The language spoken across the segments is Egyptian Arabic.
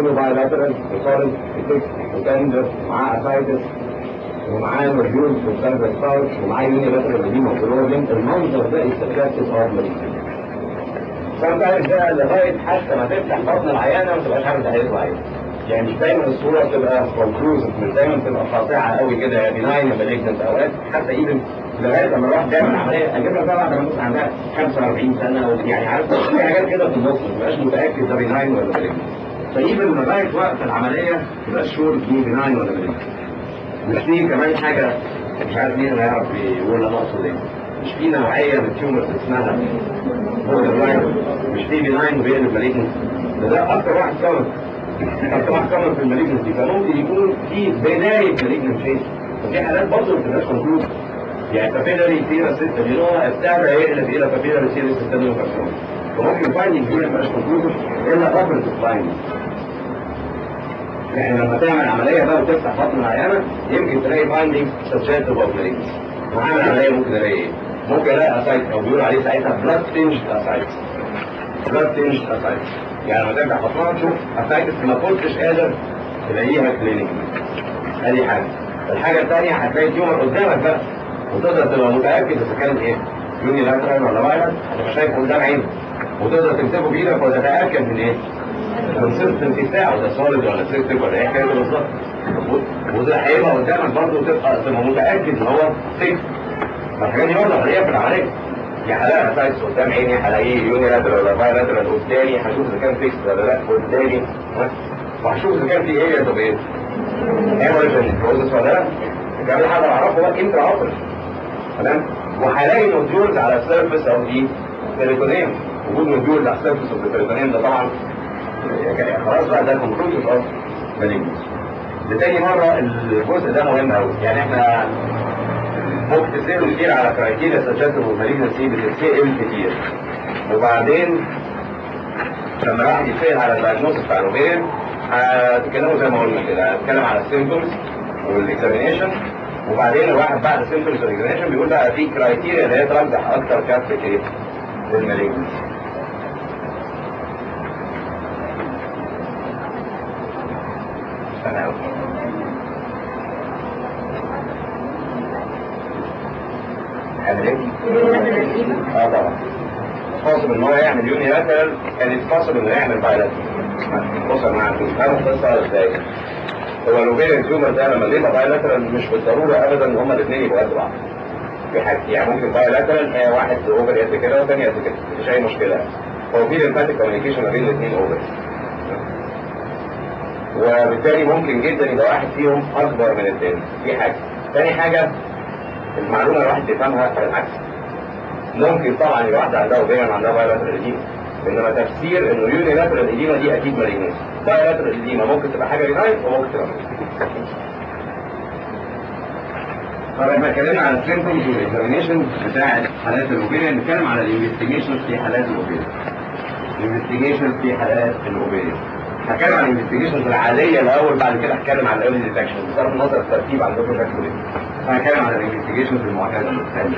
كله بايلاترال وصارت وتندر معاه اسايتس ومعاه نوديول في السيرفر ستارش ومعاه يوني لاترال اديما وكلوجين المنظر ده يستكشف اوف مالجنسي sometimes بقى لغايه حتى ما تفتح بطن العيانه ما تبقاش عارف ده هيطلع ايه يعني مش دايما الصوره تبقى كونكلوزف مش دايما تبقى قاطعه قوي كده يا بناين يا مالجنت اوقات حتى ايفن لغايه لما الواحد بيعمل عمليه اجيب لك بقى لما تبقى عندها 45 سنه يعني عارف في حاجات كده في النص ما تبقاش متاكد ده بناين ولا مالجنت فايفن لغايه وقت العمليه ما تبقاش شور دي بناين ولا مالجنت مش في كمان حاجه مش عارف مين هيعرف يقول انا اقصد ايه مش في نوعيه من التيومرز اسمها بوردر لاين مش في بناين وبيقلب مالجنت ده اكتر واحد كمان اكتر واحد كمان في المالجنسي فممكن يكون في بدايه مالجنت فيس وفي حالات برضه ما بتبقاش كونكلوز يعني كابيلاري سيرا ستة اللي هو ابتدى يقلب الى كابيلاري سيرا ستة اللي فممكن فايندنج هنا ما تبقاش كونكلوز الا اوبرت فايندنج يعني لما تعمل عملية بقى وتفتح بطن العيانة يمكن تلاقي فايندنج سبجكت اوف مالجنسي وعامل عملية ممكن الاقي ايه؟ ممكن الاقي اسايت او بيقول عليه ساعتها بلاد تنج اسايت بلاد تنج اسايت يعني لما تفتح بطنها تشوف اسايت ما كنتش قادر تلاقيها كلينيك ادي حاجة الحاجة الثانية هتلاقي تيومر قدامك بقى وتقدر تبقى متأكد اذا كان ايه؟ يوني لاترال ولا فايلنت هتبقى شايف قدام عينك وتقدر تمسكه بايدك وتتأكد من ايه؟ الكونسستنسي بتاعه ده سوليد ولا سيستم ولا ايه حكايته بالظبط وده هيبقى قدامك برضه تبقى تبقى متاكد ان هو سيف فالحاجات دي برضه هلاقيها في العمليه يا هلاقي سايتس قدام عيني هلاقيه يوني لاترال ولا باي لاترال قدامي هشوف اذا كان فيكس ولا لا قدامي وهشوف اذا كان في ايه طب ايه ايمرجن بروسس ولا لا الكلام ده هقدر اعرفه بقى انترا اوبر تمام وهلاقي نوديولز على السيرفيس او دي بيريتونيوم وجود نوديولز على السيرفيس اوف البيريتونيوم ده طبعا خلاص بقى ده كونكلوجن اوف مالجنس لتاني مرة الجزء ده مهم قوي يعني احنا ممكن تسألوا كتير على كرايتيريا سجلت المالجنسي بتتسأل كتير وبعدين لما الواحد يتسأل على الدايجنوز بتاع الاوبيريان هتتكلموا زي ما قلنا كده هتتكلم على السيمبتومز والاكزامينيشن وبعدين الواحد بعد السيمبتومز والاكزامينيشن بيقول بقى في كرايتيريا اللي هي ترجح اكتر كافة ايه للمالجنسي سنة عامل ايه؟ اه طبعا فاصل ان هو يعمل يوني لاترال كان فاصل انه يعمل بايلاترال بص مع هذا القصه ازاي؟ هو الاوبيريان تيومر ده لما بيبقى بايلاترال مش بالضروره ابدا ان هما الاثنين يبقوا قد بعض في حاجه يعني ممكن بايلاترال آه واحد اوفر قد كده والثاني قد كده مفيش اي مشكله هو في ليمفاتيك كوميونيكيشن ما بين الاثنين اوفر وبالتالي ممكن جدا يبقى واحد فيهم اكبر من الثاني دي حاجه ثاني حاجه المعلومه الواحد يفهمها بالعكس ممكن طبعا يبقى واحده عندها اوبيريان عندها بايلاترال اديما انما تفسير انه يوني لاترال اديما دي اكيد مالجنس بايلاترال اديما ممكن تبقى حاجه رينايت وممكن تبقى طب احنا اتكلمنا على السيمبتومز والاكزامينيشن بتاع حالات الاوبيريان نتكلم على الانفستيجيشن في حالات الاوبيريان الانفستيجيشن في حالات الاوبيريان هتكلم عن الانفستيجيشنز العاديه الاول بعد كده هتكلم عن الايرلي ديتكشن بصرف النظر الترتيب عندكم شكله ايه هتكلم عن الانفستيجيشنز المعتاده الثانيه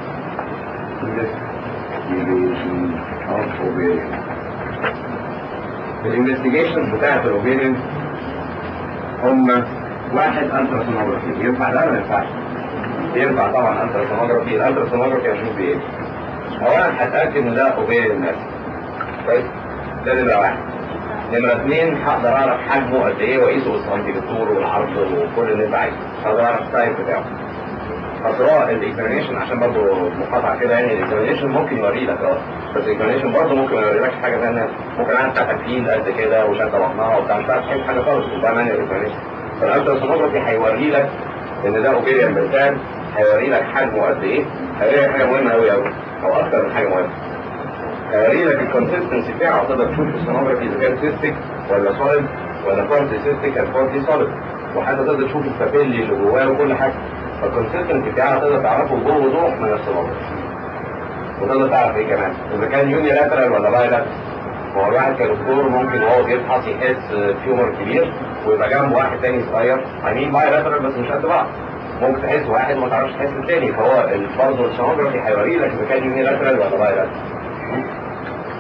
الانفستيجيشنز بتاعت الاوبيريان هم واحد الترا سونوجرافي ينفع ده ولا ما ينفعش؟ ينفع طبعا الترا سونوجرافي الالترا سونوجرافي اشوف ايه؟ اولا هتاكد ان ده اوبيريان ماس كويس؟ ده نمره واحد نمرة اثنين هقدر اعرف حجمه قد ايه واقيسه بالسنتي بالطول والعرض وكل اللي انت عايزه هقدر اعرف السايز بتاعه اسرار الاكزامينشن عشان برضه مقاطعه كده يعني الاكزامينشن ممكن يوري لك اه بس الاكزامينشن برضه ممكن ما يوريلكش حاجه ثانيه ممكن انا بتاعتك فيل قد كده وشده بطنها وبتاع مش هتعرف تحس حاجه خالص وده مانع الاكزامينشن فالالترا سونوجرافي هيوري لك ان ده اوبيريان بالفعل هيوري لك حجمه قد ايه هيوري لك حاجه مهمه قوي قوي او اكتر من حاجه مهمه هيوري لك الكونسستنسي بتاعه تقدر تشوف في السونوجرافي اذا كان سيستيك ولا سوليد ولا بارتي سيستيك ولا بارتي سوليد وحتى تقدر تشوف البابيلي اللي جواه وكل حاجه فالكونسستنسي بتاعها تقدر تعرفه بوضوح من السونوجرافي وتقدر تعرف ايه كمان اذا كان يوني لاترال ولا باي لاترال هو الواحد كدكتور ممكن وهو بيفحص يحس تيومر كبير ويبقى جنبه واحد تاني صغير عاملين باي لاترال بس مش قد بعض ممكن تحس واحد وما تعرفش تحس التاني فهو برضه السونوجرافي هيوري لك اذا كان يوني لاترال ولا باي لاترال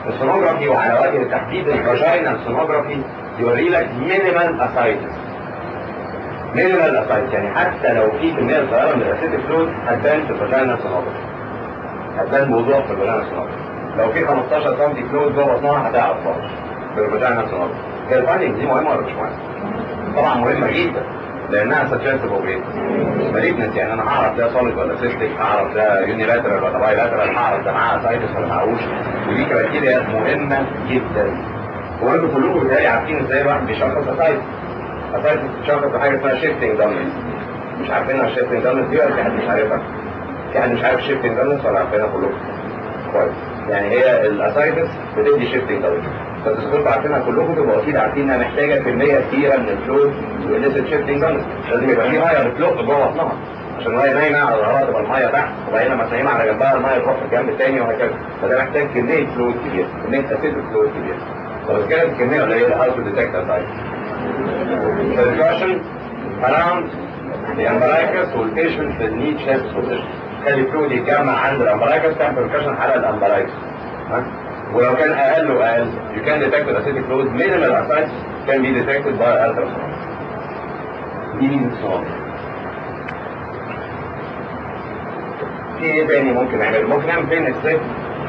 السونوجرافي وعلى وجه التحديد الفاجينال سونوجرافي يوري لك مينيمال اسايتس مينيمال اسايتس يعني حتى لو في كميه صغيره من الاسيتيك فلويد هتبان في الفاجينال سونوجرافي هتبان بوضوح في الفاجينال سونوجرافي لو في 15 سم فلويد جوه بطنها هتعرف خالص في الفاجينال سونوجرافي هي الفايندنج دي مهمه ولا مش مهمه؟ طبعا مهمه جدا لانها سجلت اوبريت مالجنس يعني انا هعرف ده سوليد ولا سيستيك هعرف ده يونيلاترال ولا بايلاترال هعرف ده معاه سايتس ولا معهوش ودي كرايتيريا مهمه جدا وانتوا كلكم بتهيألي عارفين ازاي الواحد بيشخص اسايتس اسايتس بتشخص بحاجه اسمها شيفتنج دامنس مش عارفينها الشيفتنج دامنس دي ولا في حد مش عارفها؟ في حد مش عارف شيفتنج دامنس ولا عارفينها كلكم؟ كويس يعني هي الاسايتس بتدي شيفتنج دامنس بس اذا كنتوا عارفينها كلكم تبقوا اكيد عارفين انها محتاجه كميه كبيره من الفلويد والليسيت شيفتنج دامنس لازم يبقى في ميه بتلق جوه بطنها عشان وهي نايمه على ظهرها تبقى الميه تحت وبعدين لما تنيمها على جنبها الميه تروح في الجنب الثاني وهكذا فده محتاج كميه فلويد كبيره كميه اسيد فلويد كبيره طب كانت الكميه قليله هاو تو ديتكت اسايتس percussion around the umbilicus والبيشنت في النيد شيست بوزيشن خلي الفلويد يتجمع عند الامبرايكس تعمل percussion على الامبرايكس ولو كان اقل واقل you can detect the acidic fluid minimal ascites can be detected by ultrasound دي ميزه الصواب في ايه تاني ممكن نعمل ممكن نعمل فين اكسبت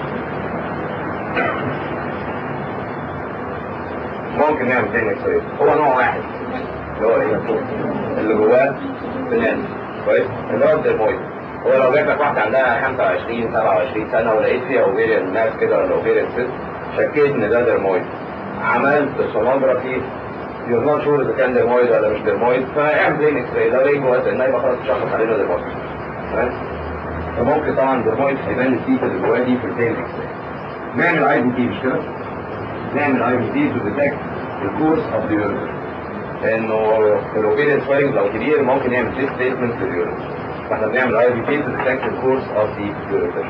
ممكن نعمل فين اكسبت هو نوع واحد اللي هو ايه اللي جواه سنان كويس اللي هو الدرمويد هو لو جات لك واحده عندها 25 27 سنه ولقيت فيها اوفيريان ماس كده ولا اوفيريان سيست شكيت ان ده درمويد عملت سونوجرافي يور نوت شور اذا كان درمويد ولا مش درمويد فاعمل بلين اكس راي لو لقيت جواه سنه يبقى خلاص تشخص عليه ده درمويد تمام فممكن طبعا درمويد هيبان التيتا اللي جواه دي في البلين اكس راي نعمل اي بي تي مش كده؟ نعمل اي بي تي تو ديتكت الكورس اوف ذا يورين لانه الاوبيريان سويلنج لو كبير ممكن يعمل ديسبيسمنت لليورين فاحنا بنعمل اي بي تي تو ديتكت الكورس اوف ذا يورين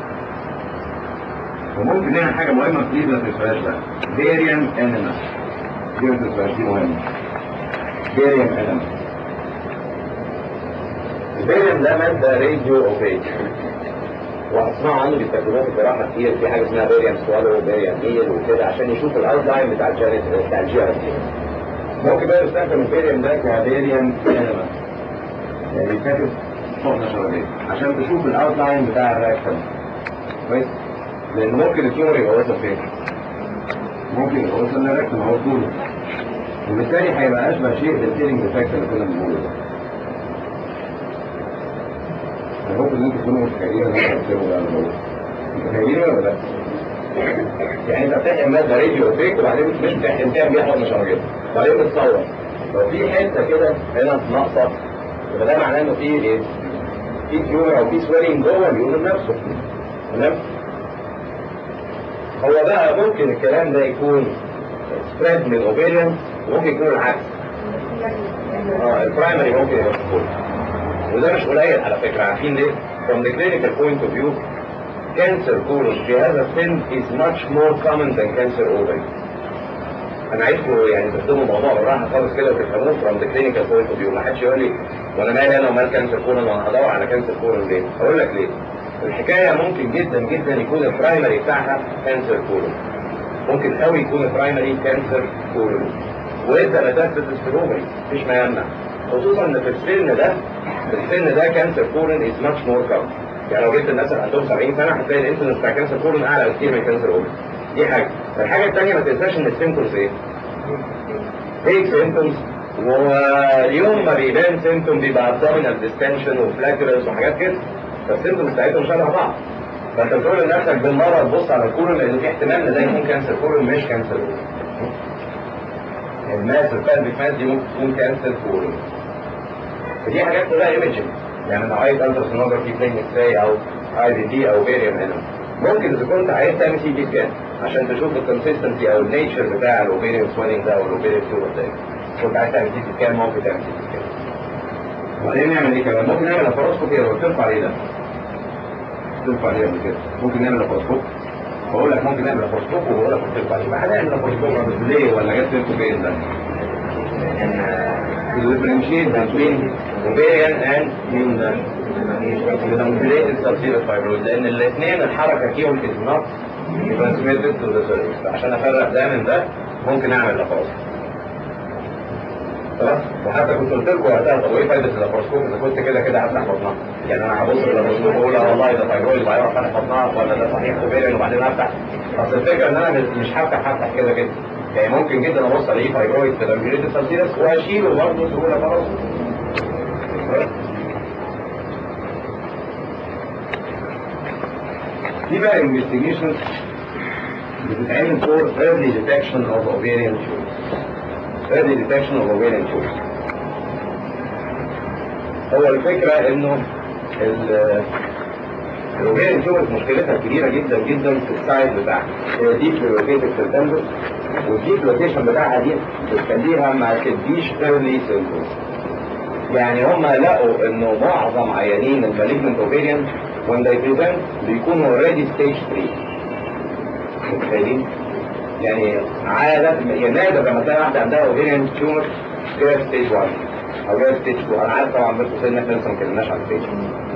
وممكن نعمل حاجه مهمه بليز ما تنساهاش بقى فيريان انيمال دي ما تنساهاش دي مهمه فيريان انيمال الفيريان ده ماده راديو اوبيك وهتسمعوا عنه بيستخدموه في الجراحه كتير في حاجه اسمها فيريان سوالو وفيريان ميل وكده عشان يشوفوا الاوت لاين بتاع الجانت بتاع الجي ار ممكن بقى يستخدم الفيريان ده كفيريان انيمال يعني بيتاخد شغل شرابيه عشان تشوف الاوت لاين بتاع الريكتم كويس لان ممكن التيومر يبقى وصل فين ممكن يبقى وصل للريكتم هو طوله وبالتالي هيبقى اشبه شيء بالفيلينج ديفكت اللي كنا بنقوله ده انا ممكن انتوا تكونوا متخيلين ان انا بكتبه ده انا بقول متخيلين ولا لا؟ يعني انت بتحقن ماده راديو اوبيك وبعدين مش بتحقن فيها بيحصل مشارجات وبعدين بتصور لو في حته كده هنا ناقصه يبقى ده معناه انه في ايه؟ في تيومر او في سويلنج جوه اليوم نفسه تمام؟ هو بقى ممكن الكلام ده يكون سبريد من اوبيريان وممكن يكون العكس اه البرايمري ممكن يبقى في وده مش قليل على فكره عارفين ليه؟ From the clinical point of view cancer colon في هذا السن is much more common than cancer ovary انا عايزكم يعني تخدموا الموضوع بالراحه خالص كده وتفهموه from the clinical point of view ما حدش يقول لي وانا مالي انا ومال كانسر كولون وانا هدور على كانسر كولون ليه؟ اقول لك ليه؟ الحكايه ممكن جدا جدا يكون البرايمري بتاعها كانسر كولون ممكن قوي يكون البرايمري كانسر كولون ويبدا ميتاستاسيس في الاوفري مفيش ما يمنع خصوصا ان في السن ده في السن ده كانسر كولون از ماتش مور كومن يعني لو جبت الناس اللي عندهم 70 سنه هتلاقي الانسولين بتاع كانسر كولون اعلى بكتير من كانسر اوفري دي حاجه الحاجه الثانيه ما تنساش ان السيمبتومز ايه؟ ايه سيمبتومز واليوم ما بيبان سيمبتوم بيبقى ابدومينال ديستنشن وفلاكرز وحاجات كده فالسيمبتومز بتاعتهم شبه بعض فانت بتقول لنفسك بالمره تبص على الكولون لان في احتمال ان ده يكون كانسر كولون مش كانسر كولون الماس البلفيك ماس دي ممكن تكون كانسر كولون فدي حاجات كلها ايمجنج يعني نوعيه التراسونوجرافي بلين اكس راي او اي دي دي او فيريوم انيمال ممكن اذا كنت عايز تعمل سي تي سكان عشان تشوف الكونسستنسي او النيتشر بتاع الاوبيريوم سويلنج ده او الاوبيريوم تيومر ده كنت عايز تعمل سي تي سكان ممكن تعمل سي تي سكان وبعدين نعمل ايه كمان ممكن نعمل لاباروسكوبي لو ترفع عليه ده ترفع عليه قبل كده ممكن نعمل لاباروسكوب بقول لك ممكن نعمل لاباروسكوب وبقول لك ترفع عليه ما هنعمل لاباروسكوب ليه ولا جت سيرته فين ده differentiate between ovarian and the uncollated subserous fibroid لان الاثنين الحركه فيهم is not transmitted to the cervix عشان افرق ده من ده ممكن اعمل لاباروسكوب خلاص وحتى كنت قلت لكم وقتها طب وايه فايده اللاباروسكوب اذا كنت كده كده هفتح بطنها يعني انا هبص اللاباروسكوب واقول اه والله ده فايبرويد وبعدين اروح فاتح بطنها ولا ده صحيح اوفيريان وبعدين افتح اصل الفكره ان انا مش هفتح هفتح كده كده يعني ممكن جدا ابص الاقيه فايبرويد في الامبيوليتد سالسيلس واشيله برضه سهوله خلاص دي بقى investigations بتتعمل for early detection of ovarian tumors early detection of ovarian tumors هو الفكرة انه الاوفيريان tumors مشكلتها كبيرة جدا جدا في السايز بتاعها هي ديب لوكيتد في التندر والديب لوكيشن بتاعها دي بتخليها ما تديش early symptoms يعني هم لقوا انه معظم عيانين المالجنت اوفيريان when they present بيكونوا already stage 3 متخيلين؟ يعني عادة يعني نادر لما تلاقي واحدة عندها اوفيريان تيومر جاية في ستيج 1 او جاية في ستيج 2 انا عارف طبعا بس ان احنا لسه ما اتكلمناش عن ستيج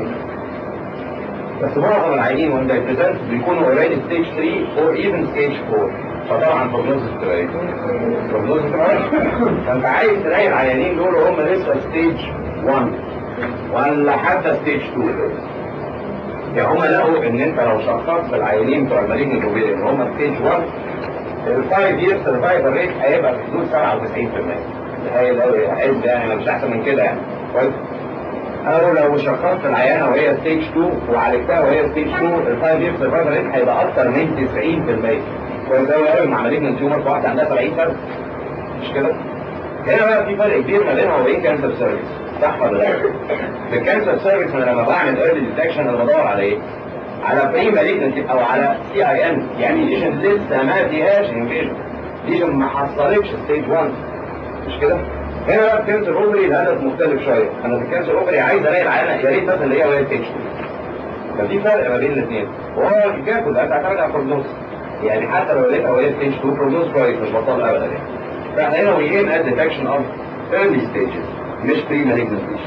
بس معظم العيانين when they present بيكونوا already stage 3 or even stage 4 فطبعا بروجنوزس بتبقى ايه؟ بروجنوزس بتبقى وحشة فانت عايز تلاقي العيانين دول هم لسه ستيج 1 ولا حتى ستيج 2 يعني هم لقوا ان انت لو شخصت العيانين بتوع المالجنت اوفيريان هم ستيج 1 الفايف يير سرفايفل ريت هيبقى في حدود 97% تخيل قوي عد يعني مش احسن من كده يعني كويس او لو شخصت العيانه وهي ستيج 2 وعالجتها وهي ستيج 2 الفايف يير سرفايفل ريت هيبقى اكتر من 90% كويس قوي قوي مع مالجنت تيومر في واحده عندها 70 سنه مش كده؟ هنا بقى في فرق كبير ما بينها وبين كانسر سيرفيس صح ولا لا؟ في الكانسر سيرفيس انا لما بعمل ايرلي ديتكشن انا بدور على ايه؟ على بري مالجنسي او على سي اي ان يعني ليجن لسه ما فيهاش انفيجن ليجن ما حصلتش ستيج 1 مش كده؟ هنا بقى في كانسر اوفري الهدف مختلف شويه انا في الكانسر اوفري عايز الاقي العينه يا ريت مثلا اللي هي وهي ستيج 2 ففي فرق ما بين الاثنين وهو الحكايه كلها بتعتمد على البروجنوز يعني حتى لو لقيتها وهي ستيج 2 بروجنوز كويس مش بطال ابدا يعني فاحنا هنا we aim at detection of early stages مش pre malignant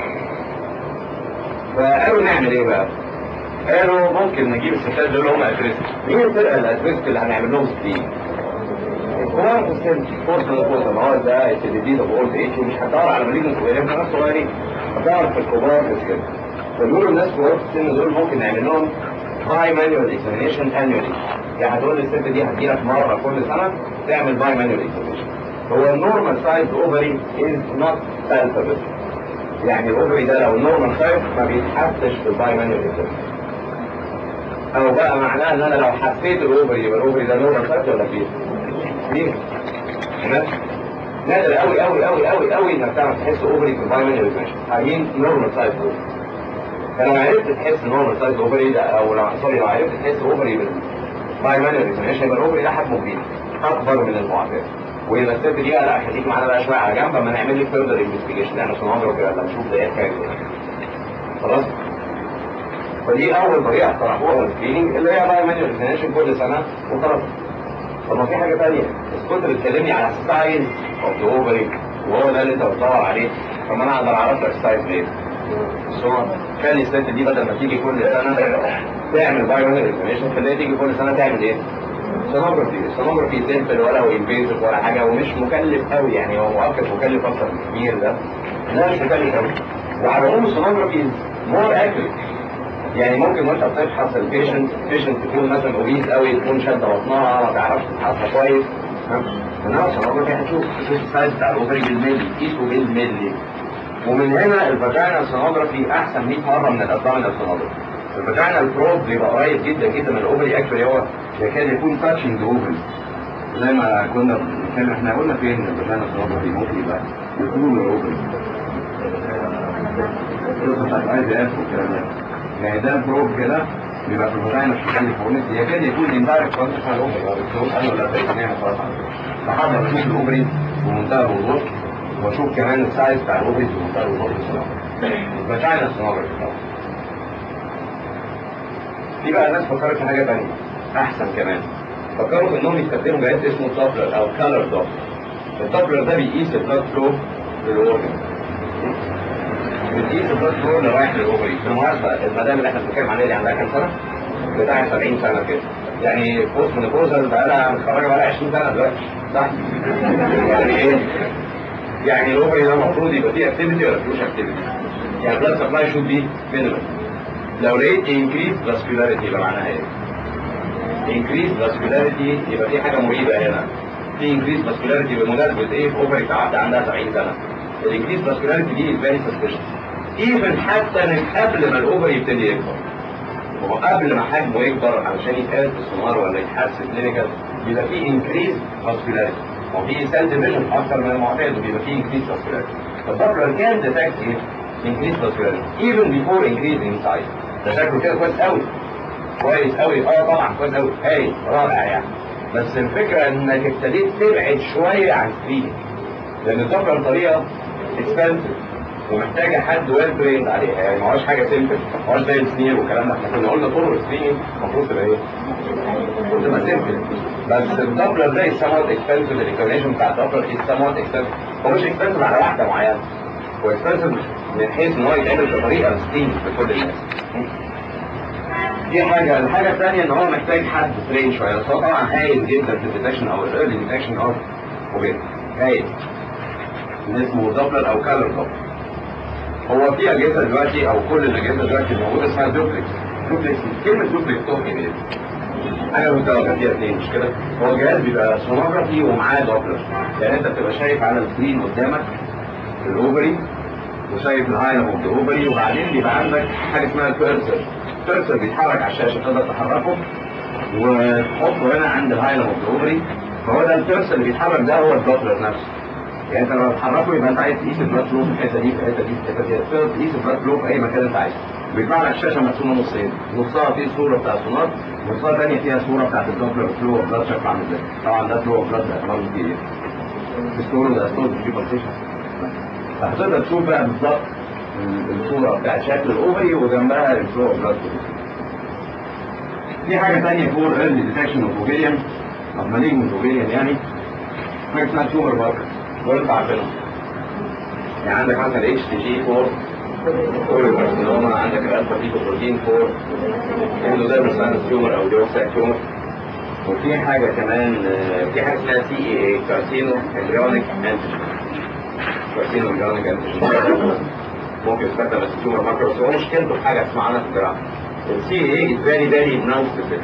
فقالوا نعمل ايه بقى؟ قالوا ممكن نجيب الستات دول هم اتريسك مين الفرقه الاتريسك اللي هنعمل لهم سكرين؟ الكبار في السن فورس ولا فورس ما هو ده الديزيز اوف اولد ايج ومش هتدور على مالجنت اوفيريان في ناس صغيرين هتدور في الكبار في السن فدول الناس كبار في السن دول ممكن نعمل لهم باي مانيوال اكزامينيشن انيولي يعني هتقول الست دي هتجيلك مره كل سنه تعمل باي مانيوال اكزامينيشن هو النورمال سايز اوفري از نوت سالفبل يعني الاوفري ده لو النورمال سايز ما بيتحسش في الباي مانيوال اكزامينيشن او بقى معناه ان انا لو حسيت الاوفري يبقى الاوفري ده نورمال سايز ولا كبير؟ كبير تمام نادر قوي قوي قوي قوي قوي انك تعرف تحس اوفري في الباي مانيوال اكزامينيشن اي مين نورمال سايز اوفري فلو عرفت تحس نورمال سايز اوفري ده او لو سوري لو عرفت تحس اوفري بالباي مانيوال اكزامينيشن يبقى الاوفري ده حجمه كبير اكبر من المعتاد ويبقى الست دي لا خليك معانا بقى شويه على جنب اما نعمل لك فيرذر انفستيجيشن يعني عشان نضرب كده ولا نشوف ده ايه حكايه خلاص فدي اول طريقه اخترعوها السكريننج اللي هي بقى مانيوال اكزامينيشن كل سنه وخلاص طب ما في حاجه ثانيه بس كنت بتكلمني على السايز اوف ذا اوفري وهو ده اللي انت بتدور عليه طب ما انا اقدر اعرف لك السايز ليه؟ بس هو خلي الست دي بدل ما تيجي كل سنه تعمل باي مانيوال اكزامينيشن خليها تيجي كل سنه تعمل ايه؟ سونوجرافي السونوجرافي سيمبل ولا هو انفيزيف ولا حاجه ومش مكلف قوي يعني هو مؤكد مكلف اكتر بكتير ده لا مش مكلف قوي وعلى العموم السونوجرافي مور اكيوريت يعني ممكن وانت بتفحص البيشنت البيشنت تكون مثلا اوبيز قوي تكون شاده بطنها ما تعرفش تفحصها كويس انما السونوجرافي هتشوف تشوف السايز بتاع الاوفري بالملي تقيسه بالملي ومن هنا الفاجينا سونوجرافي احسن 100 مره من الابدومينال سونوجرافي الفاجينا البروب بيبقى قريب جدا جدا من الاوفري اكشولي هو يكاد يكون تاتشنج اوفري زي ما كنا بنتكلم احنا قلنا فين الفاجينا سونوجرافي ممكن يبقى يكون الاوفري القصه بتاعت اي بي اف والكلام ده يعني ده بروب كده بيبقى في الفاجينا في الكاليفورنيا يكاد يكون اندايركت كونتاكت على الاوفري هو الدكتور قال له لا ده نعمل خلاص فحضر اشوف الاوفري بمنتهى الوضوح واشوف كمان السايز بتاع الاوفري بمنتهى الوضوح بصراحه الفاجينا سونوجرافي طبعا في بقى ناس فكرت في حاجة تانية أحسن كمان فكروا إنهم يستخدموا جهاز اسمه دوبلر أو كالر دوبلر الدوبلر ده بيقيس البلاد فلو للأورجن بتقيس البلاد فلو اللي رايح للأوفري بالمناسبة المدام اللي احنا بنتكلم عليها دي عندها كام سنة؟ بتاع 70 سنة كده يعني بوست منوبوزال بقالها متخرجه بقالها 20 سنه دلوقتي صح؟ يعني ايه؟ يعني الاوفري ده المفروض يبقى فيه اكتيفيتي ولا فيهوش اكتيفيتي؟ يعني بلاد سبلاي شود بي مينيمم لو لقيت انكريز فاسكولاريتي يبقى معناها ايه؟ انكريز فاسكولاريتي يبقى في حاجه مريبه هنا في انكريز فاسكولاريتي بمناسبه ايه؟ اوفري واحده عندها 70 سنه الانكريز فاسكولاريتي دي فيري سسبشس ايفن حتى من قبل ما الاوفر يبتدي يكبر وقبل ما حجمه يكبر علشان يتقال في السونار ولا يتحسن كلينيكال بيبقى فيه انكريز فاسكولاريتي وفي سيل ديفيجن اكتر من المعتاد وبيبقى فيه انكريز فاسكولاريتي فالدكتور كان ديتكت ايه؟ انكريز فاسكولاريتي ايفن بيفور انكريز ان سايز ده شكله كده كويس قوي كويس قوي اه طبعا كويس قوي هايل رائع يعني بس الفكره انك ابتديت تبعد شويه عن سكريننج لان الدكتور طريقه اكسبنسيف ومحتاجه حد ويل تريند عليها يعني ما هوش حاجه سيمبل ما هوش زي السنير والكلام ده احنا كنا قلنا طرق السكريننج المفروض تبقى ايه؟ المفروض تبقى سيمبل بس الدبلر ده السموت اكسبنسيف الاكسبلانيشن بتاع الدبلر السموت اكسبنسيف هو مش اكسبنسيف على واحده معينه هو اكسبنسيف من حيث ان هو يتعمل بطريقه سكرين لكل الناس دي حاجة، الحاجة الثانية ان هو محتاج حد ترين شوية بس هو طبعا هايل جدا في الديتكشن او الايرلي ديتكشن اوف اوبيت هايل اسمه دوبلر او كالر دوبلر هو في اجهزة دلوقتي او كل الاجهزة دلوقتي موجودة اسمها دوبلكس دوبلكس كلمة دوبلكس توكي ايه؟ حاجة متوقع فيها اثنين مش كده؟ هو جهاز بيبقى سونوجرافي ومعاه دوبلر يعني انت بتبقى شايف على السكرين قدامك الاوفري وشايف الهايلم اوف ذا اوفري وبعدين بيبقى عندك حاجه اسمها الكيرسر الكيرسر بيتحرك على الشاشه تقدر تحركه وتحطه هنا عند الهايلم اوف ذا اوفري فهو ده الكيرسر اللي بيتحرك ده هو الدوبلر نفسه يعني انت لما تحركه يبقى انت عايز تقيس البلاد فلو في الحته دي في الحته دي في الحته دي تقدر تقيس البلاد فلو في اي مكان انت عايزه بيطلع لك شاشه مقسومه نصين نصها فيه الصوره بتاع السونار ونصها ثانيه فيها صوره بتاعت الدوبلر فلو اوف بلاد شكله عامل ازاي طبعا ده فلو اوف بلاد ده اخباره فيه ايه؟ الصوره ده ستور في بالسيشن فهتقدر تشوف بقى بالظبط الصورة بتاعت شكل الأوفري وجنبها الفلو اوف بلاد في حاجة تانية فور ايرلي ديتكشن اوف اوفيريان اوف مالجنت اوفيريان يعني حاجة اسمها تيومر ماركر دول انت عارفينهم يعني عندك مثلا اتش تي جي 4 كوريو كارسينوما عندك الالفا بيتا بروتين 4 اندوديرمس ساينس تيومر او ديوكساك تيومر وفي حاجة كمان في حاجة اسمها سي اي اي كارسينو امبريونيك انتيجين كارسينو امبريونيك انتيجين ممكن يستخدم بس التيومر ماركر بس هو مشكلته في حاجة اسمها في الجراحة السي اي از فيري فيري نون سبيسيفيك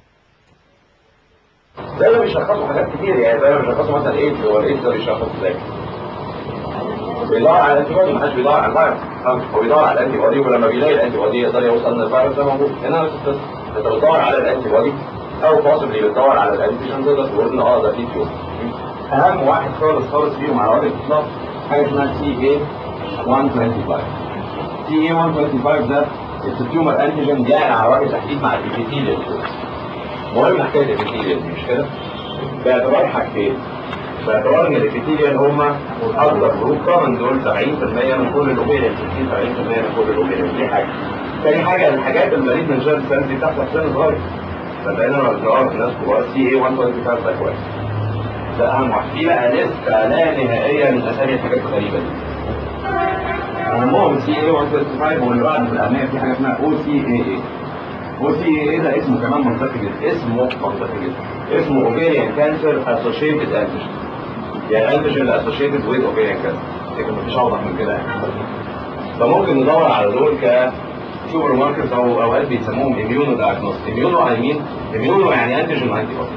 ده اللي بيشخصوا حاجات كتير يعني ده اللي بيشخصوا مثلا ايدز هو الايدز ده بيشخص ازاي؟ بيدور على الانتي بودي محدش بيدور على الفيروس هو بيدور على الانتي بودي ولما بيلاقي الانتي بودي يقدر يوصل ان الفيروس ده موجود هنا نفس القصه انت بتدور على الانتي بودي او possibly بتدور على الانتيجين تقدر تقول ان اه ده في تيومر اهم واحد خالص خالص فيهم على وجه الاطلاق حاجه اسمها سي اي 125 سي اي 125 ده التيومر انتيجين جاء على وجه تحديد مع الابيثيليال مهم حكايه الابيثيليال دي مش كده؟ باعتبار حاجتين باعتبار ان الابيثيليال هم اكبر جروب كومن دول 70% من كل الاوبيريان 60 70% من كل الاوبيريان دي حاجه تاني حاجه الحاجات المريض من جيرل سيلز دي بتحصل في سن صغير فبقينا لما بنقرا في ناس كبار سي اي 125 ده كويس ده اهم واحد في بقى لسه لا نهائيه من اسامي الحاجات الغريبه دي اهمهم سي اي 125 واللي بعد في الاهميه في حاجه اسمها او سي اي اي او سي اي اي ده اسمه كمان منطقي جدا اسمه منطقي جدا اسمه اوفيريان كانسر اسوشيتد انتيجين يعني انتيجين اللي اسوشيتد ويز اوفيريان كانسر لكن مفيش اوضح من كده يعني فممكن ندور على دول ك سوبر ماركتس او اوقات بيسموهم اميونو دايجنوستيك اميونو اي مين اميونو يعني انتيجين وانتي بودي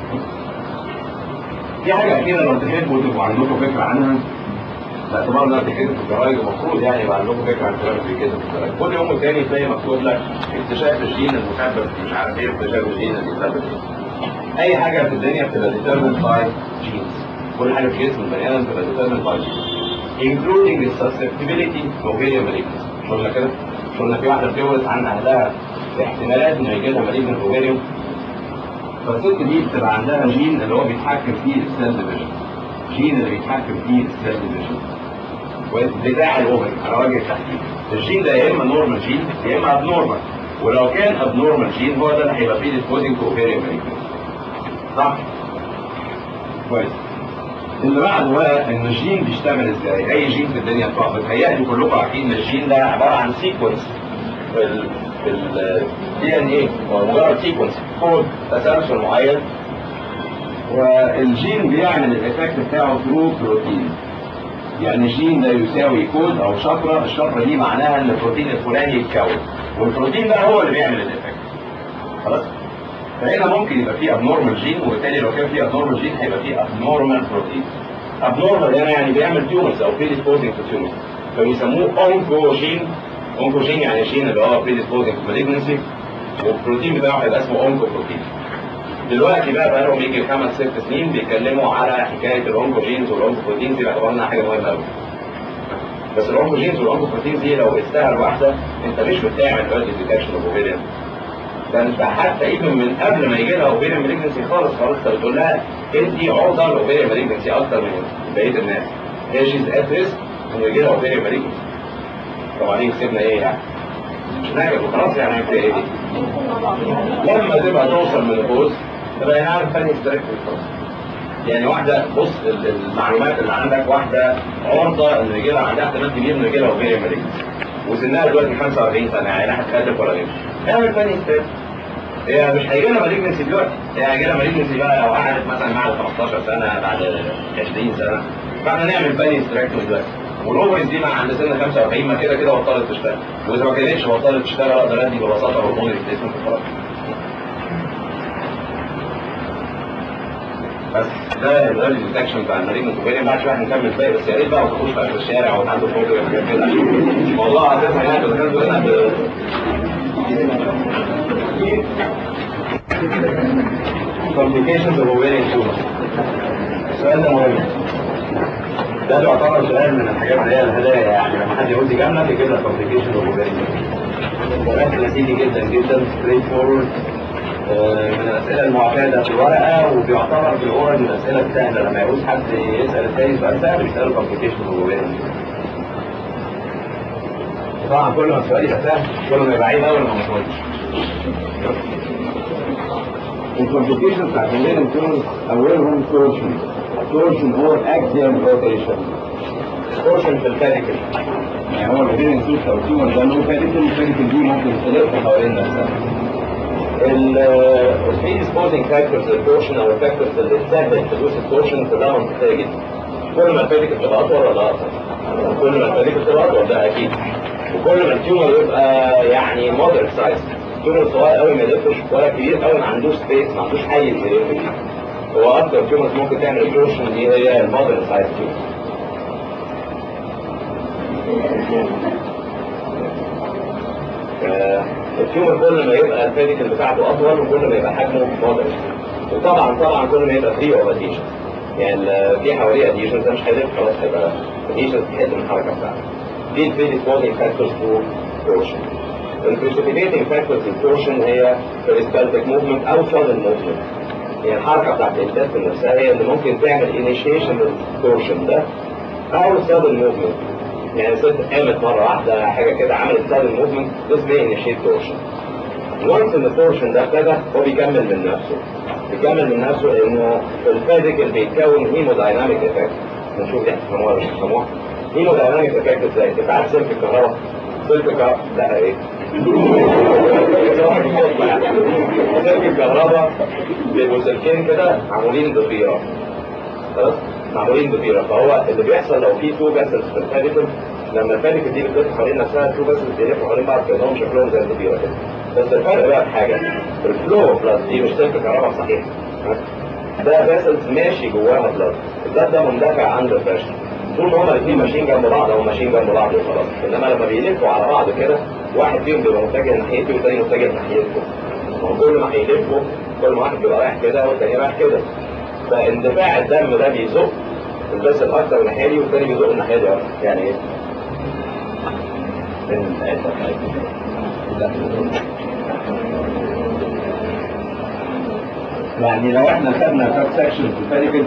في حاجه اخيره لو تحبوا تبقوا عندكم فكره عنها باعتبار انها بتتكتب في الجرايد المفروض يعني يبقى عندكم فكره عن الكلام اللي بيتكتب في الجرايد كل يوم والتاني تلاقي مكتوب لك اكتشاف الجين المسبب مش عارف ايه اكتشاف الجين المسبب ايه اي حاجه في الدنيا بتبقى determined by genes كل حاجه في جسم البني ادم بتبقى determined by genes including the susceptibility to ovarian malignancy مش قلنا كده؟ مش قلنا في واحده بتورث عن اهلها احتمالات ان يجي لها malignant ovarian فالست دي بتبقى عندها جين اللي هو بيتحكم فيه السيل ديفيجن جين اللي بيتحكم فيه السيل ديفيجن بتاع الاوفري على وجه التحديد الجين ده يا اما نورمال جين يا اما ابنورمال ولو كان ابنورمال جين هو ده اللي هيبقى فيه ديسبوزنج تو اوفيريان صح؟ كويس اللي بعده بقى ان الجين بيشتغل ازاي؟ اي جين في الدنيا بتقع بتهيألي كلكم عارفين ان الجين ده عباره عن سيكونس الدي ان ايه هو مجرد سيكونس كود تسلسل معين والجين بيعمل الايفكت بتاعه ثرو بروتين يعني جين ده يساوي كود او شفره الشفره دي معناها ان البروتين الفلاني يتكون والبروتين ده هو اللي بيعمل الايفكت خلاص فهنا ممكن يبقى فيه ابنورمال جين وبالتالي لو كان فيه ابنورمال جين هيبقى فيه ابنورمال بروتين ابنورمال هنا يعني بيعمل تيومرز او بريديسبوزنج تو تيومرز فبيسموه اونكوجين اونكوجين يعني جين اللي هو بريديسبوزنج تو مالجنسي والبروتين بتاعه هيبقى اسمه اونكوبروتين دلوقتي بقى بقى لهم يجي خمس ست سنين بيتكلموا على حكايه الاونكوجينز والاونكوبروتينز دي باعتبار انها حاجه مهمه قوي بس الاونكوجينز والاونكوبروتينز دي لو اشتغل واحده انت مش بتعمل ايرلي ديتكشن اوف اوفيريان ده انت حتى ايفن من قبل ما يجي لها اوفيريان مالجنسي خالص خالص انت بتقول لها انت عرضه لاوفيريان مالجنسي اكتر من بقيه الناس هي شيز ات ريسك انه يجي لها اوفيريان مالجنسي طبعا دي كسبنا ايه يعني؟ مش ناجح وخلاص يعني هيبقى ايه دي؟ لما تبقى توصل من الفوز تبقى عارف ثاني ستريكت خلاص يعني واحدة بص المعلومات اللي عندك واحدة عرضة ان يجي لها عندها احتمال كبير ان يجي لها اوفيريان مالجنسي وسنها دلوقتي 45 سنة يعني هتخلف ولا غيره اعمل ثاني ستريكت هي مش هيجي لها مالجنسي دلوقتي هي هيجي لها مالجنسي بقى لو قعدت مثلا بعد 15 سنة بعد 20 سنة فاحنا نعمل ثاني ستريكت دلوقتي والاوفرز دي مع عند سن 45 ما كده كده بطلت تشتغل واذا ما كانتش بطلت تشتغل اقدر ادي ببساطه هرمون ريبليسمنت خلاص بس ده الريال ديتكشن بتاع المريض الكوبيري بعد شويه هنكمل باقي بس يا ريت بقى ما تخش في اخر الشارع وتعدوا فوق وحاجات كده الموضوع اساسا يعني بس كان هنا ب complications of ovarian tumor السؤال ده مهم ده يعتبر سؤال من الحاجات اللي هي الهدايا يعني لما حد يقول لي جنبك يجيب لك complications of ovarian tumor سؤال كلاسيكي جدا جدا ستريت فورورد من الاسئله المعتاده في الورقه وبيعتبر في الاورال من الاسئله السهله لما يعوز حد يسال الثاني سؤال سهل يساله complications of ovarian طبعا كل ما السؤال يبقى سهل كل ما يبقى عيب اول ما ما تقولش الكومبليكيشن بتاعت الليل تيومرز اولهم تورشن تورشن هو الاكزيال روتيشن تورشن في الفاتيكل يعني هو الليل تيومرز او تيومر ده له فاتيكل الفاتيكل دي ممكن تلف حوالين نفسها الفي سبوزنج فاكتورز التورشن او الفاكتورز اللي تسهل حدوث التورشن كلها منطقيه جدا كل ما الفاتيكل تبقى اطول ولا اقصر كل ما الفاتيكل تبقى اطول ده اكيد وكل ما التيومر يبقى يعني مودريت سايز تيومر صغير قوي ما يلفش ولا كبير قوي ما عندوش سبيس ما عندوش حيز يلف فيه هو اكتر تيومرز ممكن تعمل تورشن دي هي المودريت سايز تيومر التيومر كل ما يبقى الفيديكال بتاعته اطول وكل ما يبقى حجمه مودريت وطبعا طبعا كل ما يبقى فري اوف اديشن يعني في حواليه اديشن ده مش هيلف خلاص هيبقى اديشن تحد من الحركه بتاعته دي البريديسبوزنج فاكتورز تو تورشن البريسيبيتيتنج فاكتورز للتورشن هي بريسبالتيك موفمنت او سودن موفمنت هي الحركه بتاعت الانتستين نفسها هي اللي ممكن تعمل انيشيشن للتورشن ده او سودن موفمنت يعني ست قامت مره واحده حاجه كده عملت سودن موفمنت this may initiate torsion once ان التورشن ده ابتدى هو بيكمل من نفسه بيكمل من نفسه لانه في الفيزيكال بيتكون هيمودايناميك افكت نشوف دي هتفهموها ولا مش هتفهموها هيمودايناميك افكت ازاي؟ انت عارف سلك الكهرباء سلك الكهرباء لا ايه؟ سلك الكهرباء بيبقوا سلكين كده معمولين بطيره خلاص؟ معمولين بطيره فهو اللي بيحصل لو في تو فاسلز في الفاليكل لما الفاليكل دي بتلف حوالين نفسها التو فاسلز بيلفوا حوالين بعض كانهم شكلهم زي البطيره كده بس الفرق بقى في حاجه الفلو بلاد دي مش سلك كهرباء صحيح ده فاسلز ماشي جواها بلاد البلاد ده مندفع عند البريشر طول ما هما الاثنين ماشيين جنب بعض او ماشيين جنب بعض وخلاص انما لما بيلفوا على بعض كده واحد فيهم بيبقى متجه ناحيتي والتاني متجه ناحيتكم كل ما هيلفوا كل ما واحد بيبقى رايح كده والتاني رايح كده فاندفاع الدم ده بيزق الفاسل اكتر ناحيه دي والتاني بيزق الناحيه دي اكتر يعني ايه؟ يعني لو احنا خدنا كاب سكشن في الفاليكل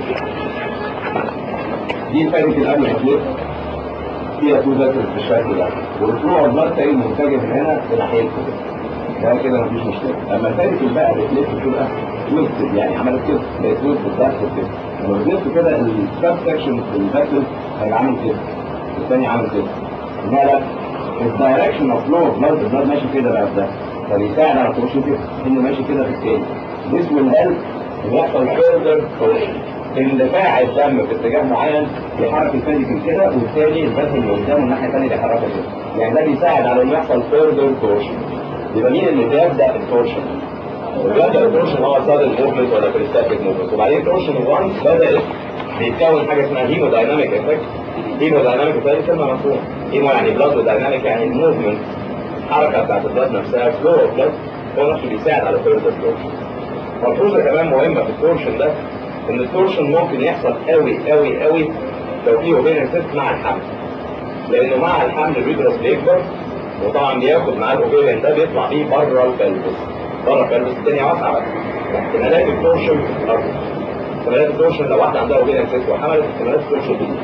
دي الفاليكل قبل ما تلف فيها تو فاسل بالشكل ده والفلو بلاد تاني متجه من هنا لناحيتكم ده كده مفيش مشكله اما الفاليكل بقى بتلف بتبقى تويستد يعني عملت كده بقت تويستد بس كده لما بتلف كده الكاب سكشن في الفاسل هيبقى عامل كده الثاني عامل كده لا لا الدايركشن اوف فلو اوف بلاد البلاد ماشي كده بقى ده فبيساعد على التورشن كده انه ماشي كده في التاني جسم القلب بيحصل فيردر تورشن اندفاع الدم في اتجاه معين بيحرك الفيزيكال كده والتاني الفاسل اللي قدامه الناحيه الثانيه بيحركها كده يعني ده بيساعد على انه يحصل فيردر تورشن يبقى مين اللي بيبدا التورشن؟ بيبدا التورشن هو صاد الموفمنت ولا بريستاتيك موفمنت وبعدين التورشن وانس بدات بيتكون حاجه اسمها هيمو دايناميك افكت هيمو دايناميك افكت كلمه مفهومه هيمو يعني بلاد دايناميك يعني الموفمنت الحركه بتاعت البلاد نفسها فلو اوف بلاد هو نفسه بيساعد على فيردر تورشن ملحوظه كمان مهمه في التورشن ده ان التورشن ممكن يحصل قوي قوي قوي لو في اوبينيان سيست مع الحمل لانه مع الحمل اليوترس بيكبر وطبعا بياخد معاه الاوبينيان ده بيطلع بيه بره البلفس بره البلفس الدنيا واسعه بقى احتمالات التورشن اكتر احتمالات التورشن لو واحده عندها اوبينيان سيست وحملت احتمالات التورشن دي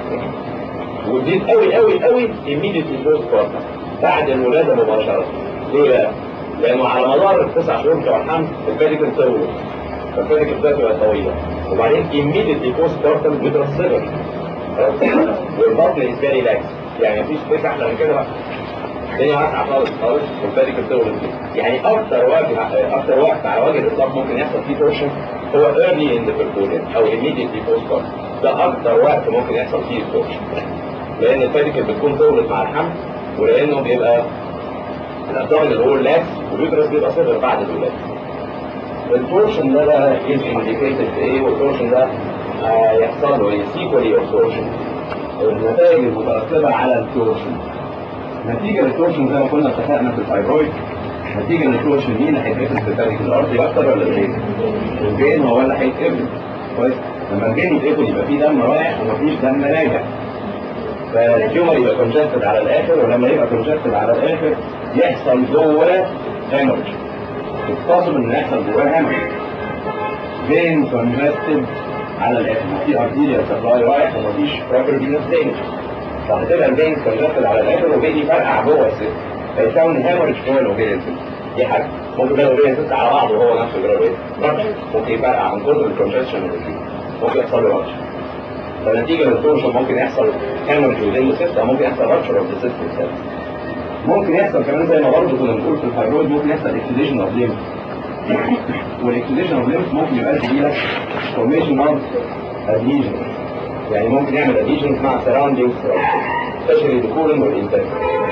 وتزيد قوي قوي قوي immediately post partum بعد الولاده مباشره ليه بقى؟ لانه على مدار التسع شهور بتوع الحمل الفيديكال تطور فالفيديكال بتاعته طويله وبعدين immediately post partum بيضرب صغر والبطن is very lax يعني مفيش سبيس احلى من كده بقى الدنيا واسعه خالص خالص والفيديكال تطور يعني اكتر وقت اكتر وقت على وجه الاطلاق ممكن يحصل فيه تورشن هو early in the percussion او immediately post partum ده اكتر وقت ممكن يحصل فيه التورشن لان الفيديكال بتكون طولت مع الحمل ولانه بيبقى الابدومين اللي هو اللاكس واليوترس بيبقى صغر بعد الولاده. التورشن ده بقى از انديكيتد بايه والتورشن ده هيحصل له ايه؟ سيكولي اوف تورشن. النتائج المترتبه على التورشن. نتيجه للتورشن زي ما كنا اتفقنا في الفايبرويد نتيجه للتورشن مين هيتقفل في الفيديك الارضي اكتر ولا الجين؟ الجين هو اللي هيتقفل. كويس؟ لما الجين يتقفل يبقى في دم رايح ومفيش دم راجع. فالتيومر يبقى كونجستد على الاخر ولما يبقى كونجستد على الاخر يحصل جواه هيموريج التصل ان يحصل جواه هيموريج فين كونجستد على الاخر في ارتيريا سبلاي رايح ومفيش بروبر فينس تاني فهتبقى الفين كونجستد على الاخر وبيجي يفرقع جوه السيست فيكون هيموريج جوه الاوبيريان سيست دي حاجه ممكن ده الاوبيريان سيست على بعضه وهو نفسه يجرى ايه؟ ممكن يفرقع من كتر الكونجستشن اللي فيه ممكن يحصل له رابشن فنتيجة للتورشن ممكن يحصل هيموريج within the system ممكن يحصل rupture of the system itself. ممكن يحصل كمان زي ما برضه كنا بنقول في الفايبرويد ممكن يحصل اكسيديشن اوف ليمف والاكسيديشن اوف ليمف ممكن يؤدي الى فورميشن اوف ادهيجن يعني ممكن يعمل ادهيجن مع سراوندينج especially the colon والانتاج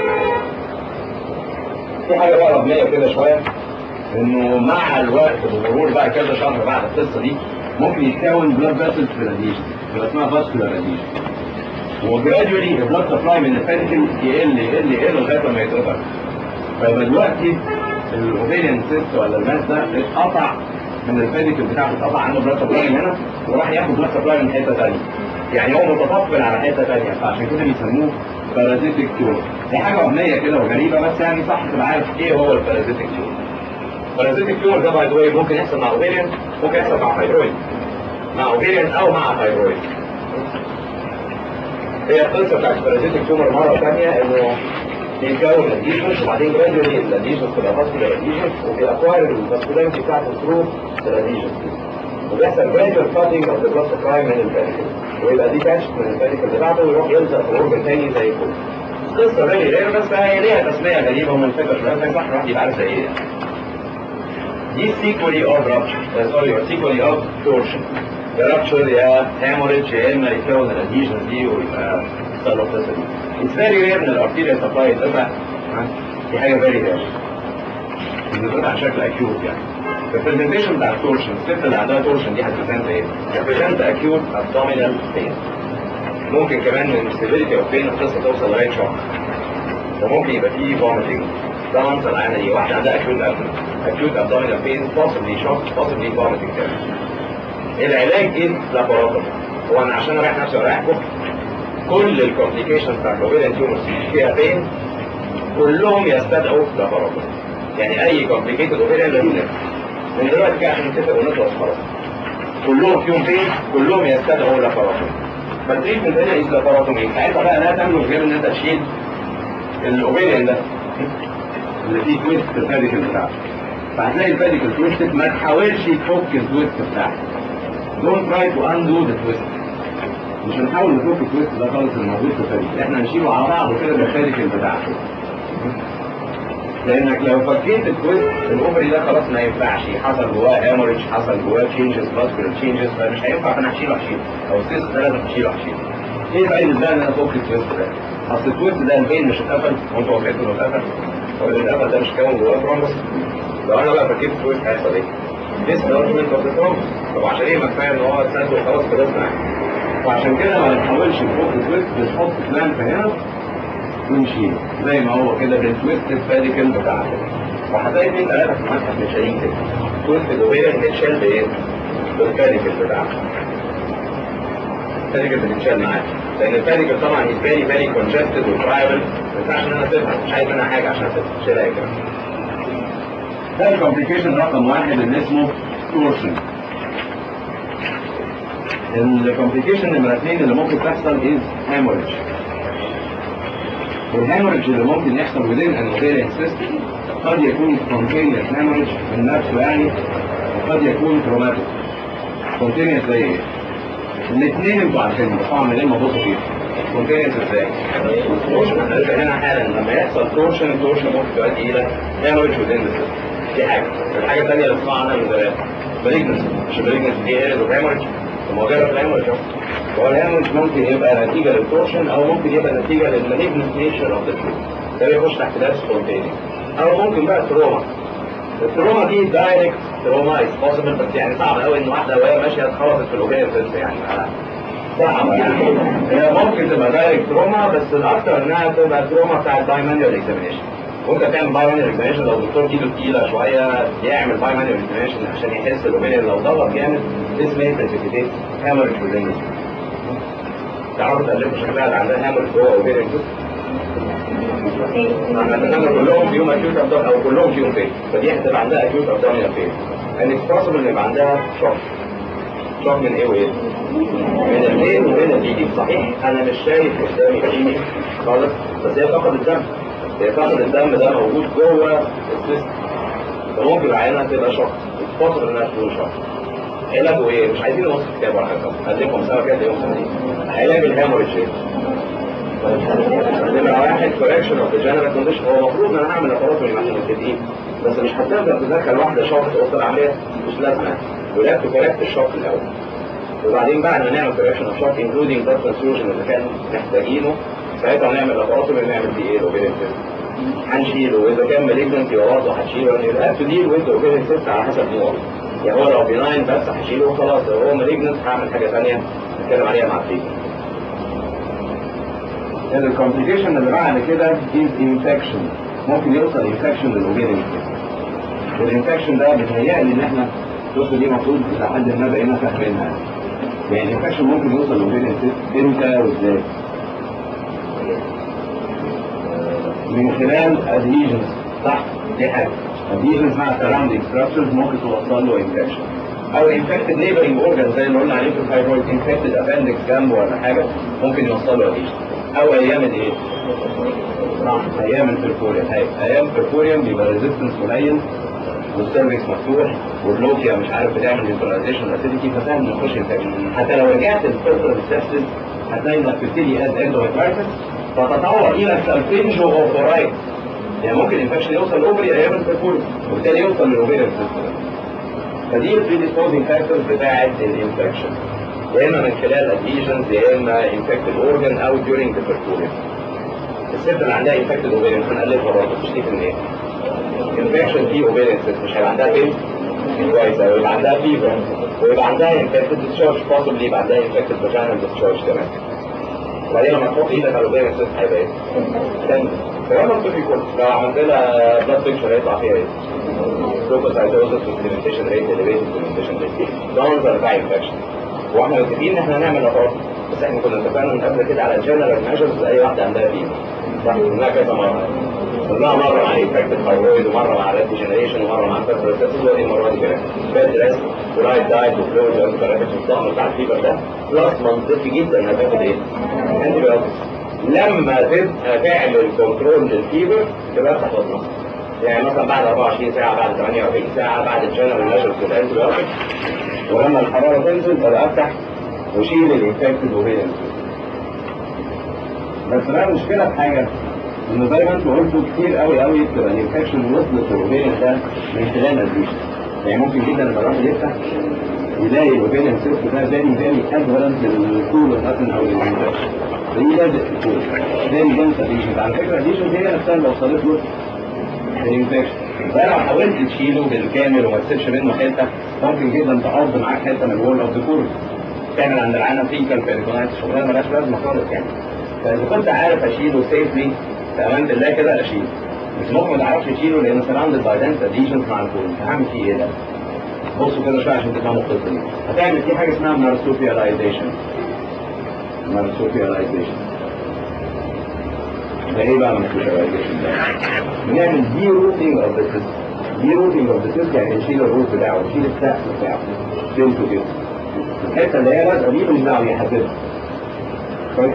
في حاجه بقى ربميه كده شويه انه مع الوقت ومرور بقى كذا شهر بعد القصه دي ممكن يتكون بلاد فاسلز في الادهيجن يبقى اسمها فاسكولار ادهيجن وجرادولي البلاد سبلاي من الفاتيكل يقل يقل يقل لغايه لما يتقطع فيبقى دلوقتي الاوبيليان سيست ولا الماس ده اتقطع من الفاتيكل بتاعته اتقطع عنده بلاد سبلاي من هنا وراح ياخد بلاد سبلاي من حته ثانيه يعني هو متطفل على حته ثانيه فعشان كده بيسموه بارازيتيك تيومر دي حاجه وهميه كده وغريبه بس يعني صح تبقى عارف ايه هو البارازيتيك تيومر البارازيتيك تيومر ده باي ذا واي ممكن يحصل مع اوبيليان ممكن يحصل مع فايبرويد مع اوبيليان او مع فايبرويد هي القصه بتاعت البارازيتيك تيومر مره ثانيه انه بيتكون الاديشنز وبعدين جرادولي الاديشنز تبقى فاسكولار اديشنز وبيأكواير الفاسكولاريتي بتاعت الثرو الاديشنز وبيحصل جرادولار كاتنج اوف ذا بلاد سبلاي من الفاتيكل ويبقى دي كاتش من الفاتيكل بتاعته ويروح يلزق في اورجن تاني زي الفل قصه غير غير بس هي ليها تسميه غريبه ومنفكه شويه ما ينفعش الواحد يبقى عارف زي ايه دي سيكولي اوف رابشر سوري سيكولي اوف تورشن يا رابشر يا هيموريدج يا اما يتكون الاديشن دي ويبقى يحصل له القصه دي اتس فيري رير ان الارتيريا سبلاي يتقطع دي حاجه فيري رير بتتقطع بشكل اكيوت يعني البرزنتيشن بتاع التورشن الست اللي عندها تورشن دي هتبريزنت ايه؟ هتبريزنت اكيوت ابدومينال بين ممكن كمان من السيفيريتي اوف بين القصه توصل لغايه شهر وممكن يبقى فيه فوميتنج ده منظر العينه دي واحده عندها اكيوت ابدومين اكيوت ابدومينال بين possibly shock possibly vomiting كمان العلاج ايه لاباروتومي هو انا عشان اريح نفسي واريحكم كل الكومبليكيشنز بتاعت الاوبيريان تيومرز فيها بين كلهم يستدعوا لاباروتومي يعني اي كومبليكيتد اوبيريان لازم من دلوقتي كده عشان نتفق ونخلص خلاص كلهم فيهم بين كلهم يستدعوا لاباروتومي فالتريتمنت هنا از لاباروتومي ساعتها بقى لا تملك غير ان انت تشيل الاوبيريان ده اللي فيه تويست في الفاديكل بتاعته فهتلاقي الفاديكل تويست ما تحاولش تفك التويست بتاعته don't try to undo the twist مش هنحاول نفك التويست ده خالص الموجود في الفاديكل احنا هنشيله على بعضه كده بالفاديكل بتاعته لانك لو فكيت التويست الاوفري ده خلاص ما ينفعش حصل جواه هاموريج حصل جواه تشينجز فاسكولار تشينجز فمش هينفع فانا هشيله هشيله او السيست ده لازم هشيله هشيله ايه فايدة بقى ان انا افك التويست ده؟ اصل التويست ده البين مش اتقفل وانت وافقت انه اتقفل هو اللي اتقفل ده مش كون جواه ترومبس لو انا بقى فكيت التويست هيحصل ايه؟ لسه دوكيمنت اوف ذا ترومبس طب عشان ايه ما كفايه ان هو اتسد وخلاص خلصنا وعشان كده ما بنحاولش نفك التويست بنحط كلام هنا ونشيله زي ما هو كده بالتويست الباديكل بتاعته وهتلاقي اثنين ثلاثه في المسح متشالين كده تويست الاوبيريا متشال بايه؟ بالباديكل بتاعته الباديكل بتتشال معاه لان الباديكل طبعا از فيري فيري كونجستد وترايبل ما ينفعش ان انا اسيبها مش عايز منها حاجه عشان اسيبها شيلها كده ده الكومبليكيشن رقم واحد اللي اسمه تورشن الكومبليكيشن نمرة اثنين اللي ممكن تحصل از هاموريج والهاموريج اللي ممكن يحصل within an ovarian system قد يكون spontaneous hemorrhage من نفسه يعني وقد يكون traumatic spontaneous زي ايه؟ الاثنين انتوا عارفينهم بس طبعا من غير ما تبصوا فيهم spontaneous ازاي؟ تورشن احنا لسه هنا حالا لما يحصل تورشن التورشن ممكن تؤدي الى hemorrhage within the system دي حاجه الحاجه الثانيه اللي بنسمع عنها من زمان malignancy مش malignancy دي هي hemorrhage الموجودة في الهاموريج هو الهاموريج ممكن يبقى نتيجة للتورشن أو ممكن يبقى نتيجة للمالجنت نيشر أوف ذا فلويد ده بيخش تحت ده سبونتيني أو ممكن بقى تروما التروما دي دايركت تروما از بوسيبل بس يعني صعب قوي إن واحدة وهي ماشية اتخبطت في الأوبية سيست يعني صعب يعني هي ممكن تبقى دايركت تروما بس الأكثر إنها تبقى تروما بتاعت باي مانيوال اكزامينيشن وانت بتعمل باي مانيوال اكزامينيشن لو الدكتور ايده تقيله شويه يعمل باي مانيوال اكزامينيشن عشان يحس الاوبينيون لو ضغط جامد اسمه بريسيبيتيت هامرج وزنج تعرفوا تقلبوا شكلها اللي عندها هامرج جوه اوبينيون احنا كلهم فيهم اكيوت ابدومين او كلهم فيهم فين فدي هتبقى عندها اكيوت ابدومين فين ان اتس بوسيبل ان يبقى عندها شوك شوك من ايه وايه؟ من البين ومن الايدي صحيح انا مش شايف قدامي ايدي خالص بس هي فقط الدم هي فقط الدم ده موجود جوه السيستم فممكن العينه تبقى شوك اتفضل انها تكون شوك علاجه ايه؟ مش عايزين نوصف كتاب ولا حاجه هديكم سوا كده يوم سنتين علاج الهاموريج ايه؟ نمرة واحد كوركشن اوف ذا جنرال كونديشن هو المفروض ان انا اعمل لابوراتوري عشان متفقين بس مش هتقدر تدخل واحده شوك توصل العمليه مش لازمه ولازم تكوركت الشوك الاول وبعدين بعد ما نعمل كوركشن اوف شوك انكلودينج بلاد ترانسفيوجن اذا كان محتاجينه ساعتها هنعمل لابوراتوري نعمل فيه ايه الاوبيريان سيست هنشيله واذا كان مالجنت يبقى برضه هتشيله يعني يبقى تو ديل ويز اوبيريان سيست على حسب نوعه يعني هو لو بيناين بس هشيله وخلاص لو هو مالجنت هعمل حاجه ثانيه نتكلم عليها مع التريتمنت الكومبليكيشن اللي بعد كده از انفكشن ممكن يوصل انفكشن للاوبيريان سيست والانفكشن ده بيتهيألي ان احنا القصه دي المفروض لحد ما بقينا فاهمينها يعني الانفكشن ممكن يوصل للاوبيريان سيست امتى وازاي من خلال adhesions صح دي حاجه adhesions مع surrounding structures ممكن توصل له infection او infected neighboring organ زي اللي قلنا عليه في الفايبرويد infected appendix جنبه ولا حاجه ممكن يوصل له adhesion او ايام الايه؟ صح ايام البرفوريوم ايام البرفوريوم بيبقى ريزيستنس قليل والسيرفكس مفتوح واللوكيا مش عارف بتعمل نيوتراليزيشن اسيديتي فسهل نخش انفكشن حتى لو رجعت للفتره السبسس هتلاقي انك تبتدي از اندوميترايتس فتتطور الى سالفينجو اوفورايت يعني ممكن الانفكشن يوصل الاوفري ايام البرفوريوم وبالتالي يوصل للاوفيريان سيستم فدي البريديسبوزنج فاكتورز بتاعت الانفكشن يا اما من خلال ادهيجنز يا اما انفكتد اورجن او during the perfusion الست اللي عندها انفكتد اوفيريان هنقلبها برضه تشتكي من ايه؟ انفكشن في اوفيريان ست مش هيبقى عندها بين كويس او يبقى عندها فيبر ويبقى عندها انفكتد ديسشارج possibly يبقى عندها انفكتد فاجينال ديسشارج كمان وبعدين لما تحط ايدك على الاوفيريان ست هيبقى ايه؟ تاني كلام منطقي كله لو عملت لها بلاد بيكشر هيطلع فيها ايه؟ لوكوسايتوزس والسيمنتيشن ريت اليفيتد سيمنتيشن ريت ده منظر بتاع انفكشن واحنا متفقين ان احنا هنعمل لابورات بس احنا كنا اتفقنا من قبل كده على الجنرال ميجرز اي واحده عندها فيه صح قلناها كذا مره قلناها مره مع انفكتد ثايرويد ومره مع ريد جنريشن ومره مع فيبروسيس ودي المره دي كمان بيد ريست ورايت دايت وفلويد وانترابيتس والضغط بتاع الفيبر ده بلس منطقي جدا انها تاخد ايه؟ انتي بايوتكس لما تبقى تعمل كنترول للفيبر تبقى افتح بطنها يعني مثلا بعد 24 ساعه بعد 48 ساعه بعد الجنرال ميجرز والانتي بايوتكس ولما الحراره تنزل ابقى افتح وشيل الانفكتد اوفيريان بس بقى المشكله في حاجه انه زي ما انتوا قلتوا كتير قوي قوي بتبقى الانفكشن وصلت للاوبينيان ده من خلال الديشن يعني ممكن جدا لما الواحد يفتح يلاقي الاوبينيان سيست ده فيري فيري ادفرنت للكول مثلا او للانفكشن دي لازق في الكول فيري دنس اديشن على فكره الاديشن هي نفسها اللي وصلت له الانفكشن فلو حاولت تشيله بالكامل وما تسيبش منه حته ممكن جدا تعض معاك حته من الوول اوف ذا كول تعمل عند العالم فيكال بيريتونايتس شغلانه مالهاش لازمه خالص يعني فاذا كنت عارف اشيله سيفلي في امان الله كده اشيله بس ممكن ما تعرفش تشيله لانه سراوندد باي دنس اديشنز مع الكول هعمل فيه ايه ده؟ بصوا كده شويه عشان تفهموا القصه دي هتعمل فيه حاجه اسمها مارسوبيالايزيشن مارسوبيالايزيشن ده ايه بقى مارسوبيالايزيشن ده؟ بنعمل دي روتنج اوف ذا سيستم دي روتنج اوف ذا سيستم يعني نشيل الروت بتاعه نشيل السقف بتاعه فهمتوا كده الحته اللي هي لازقه دي مش دعوه يحددها كويس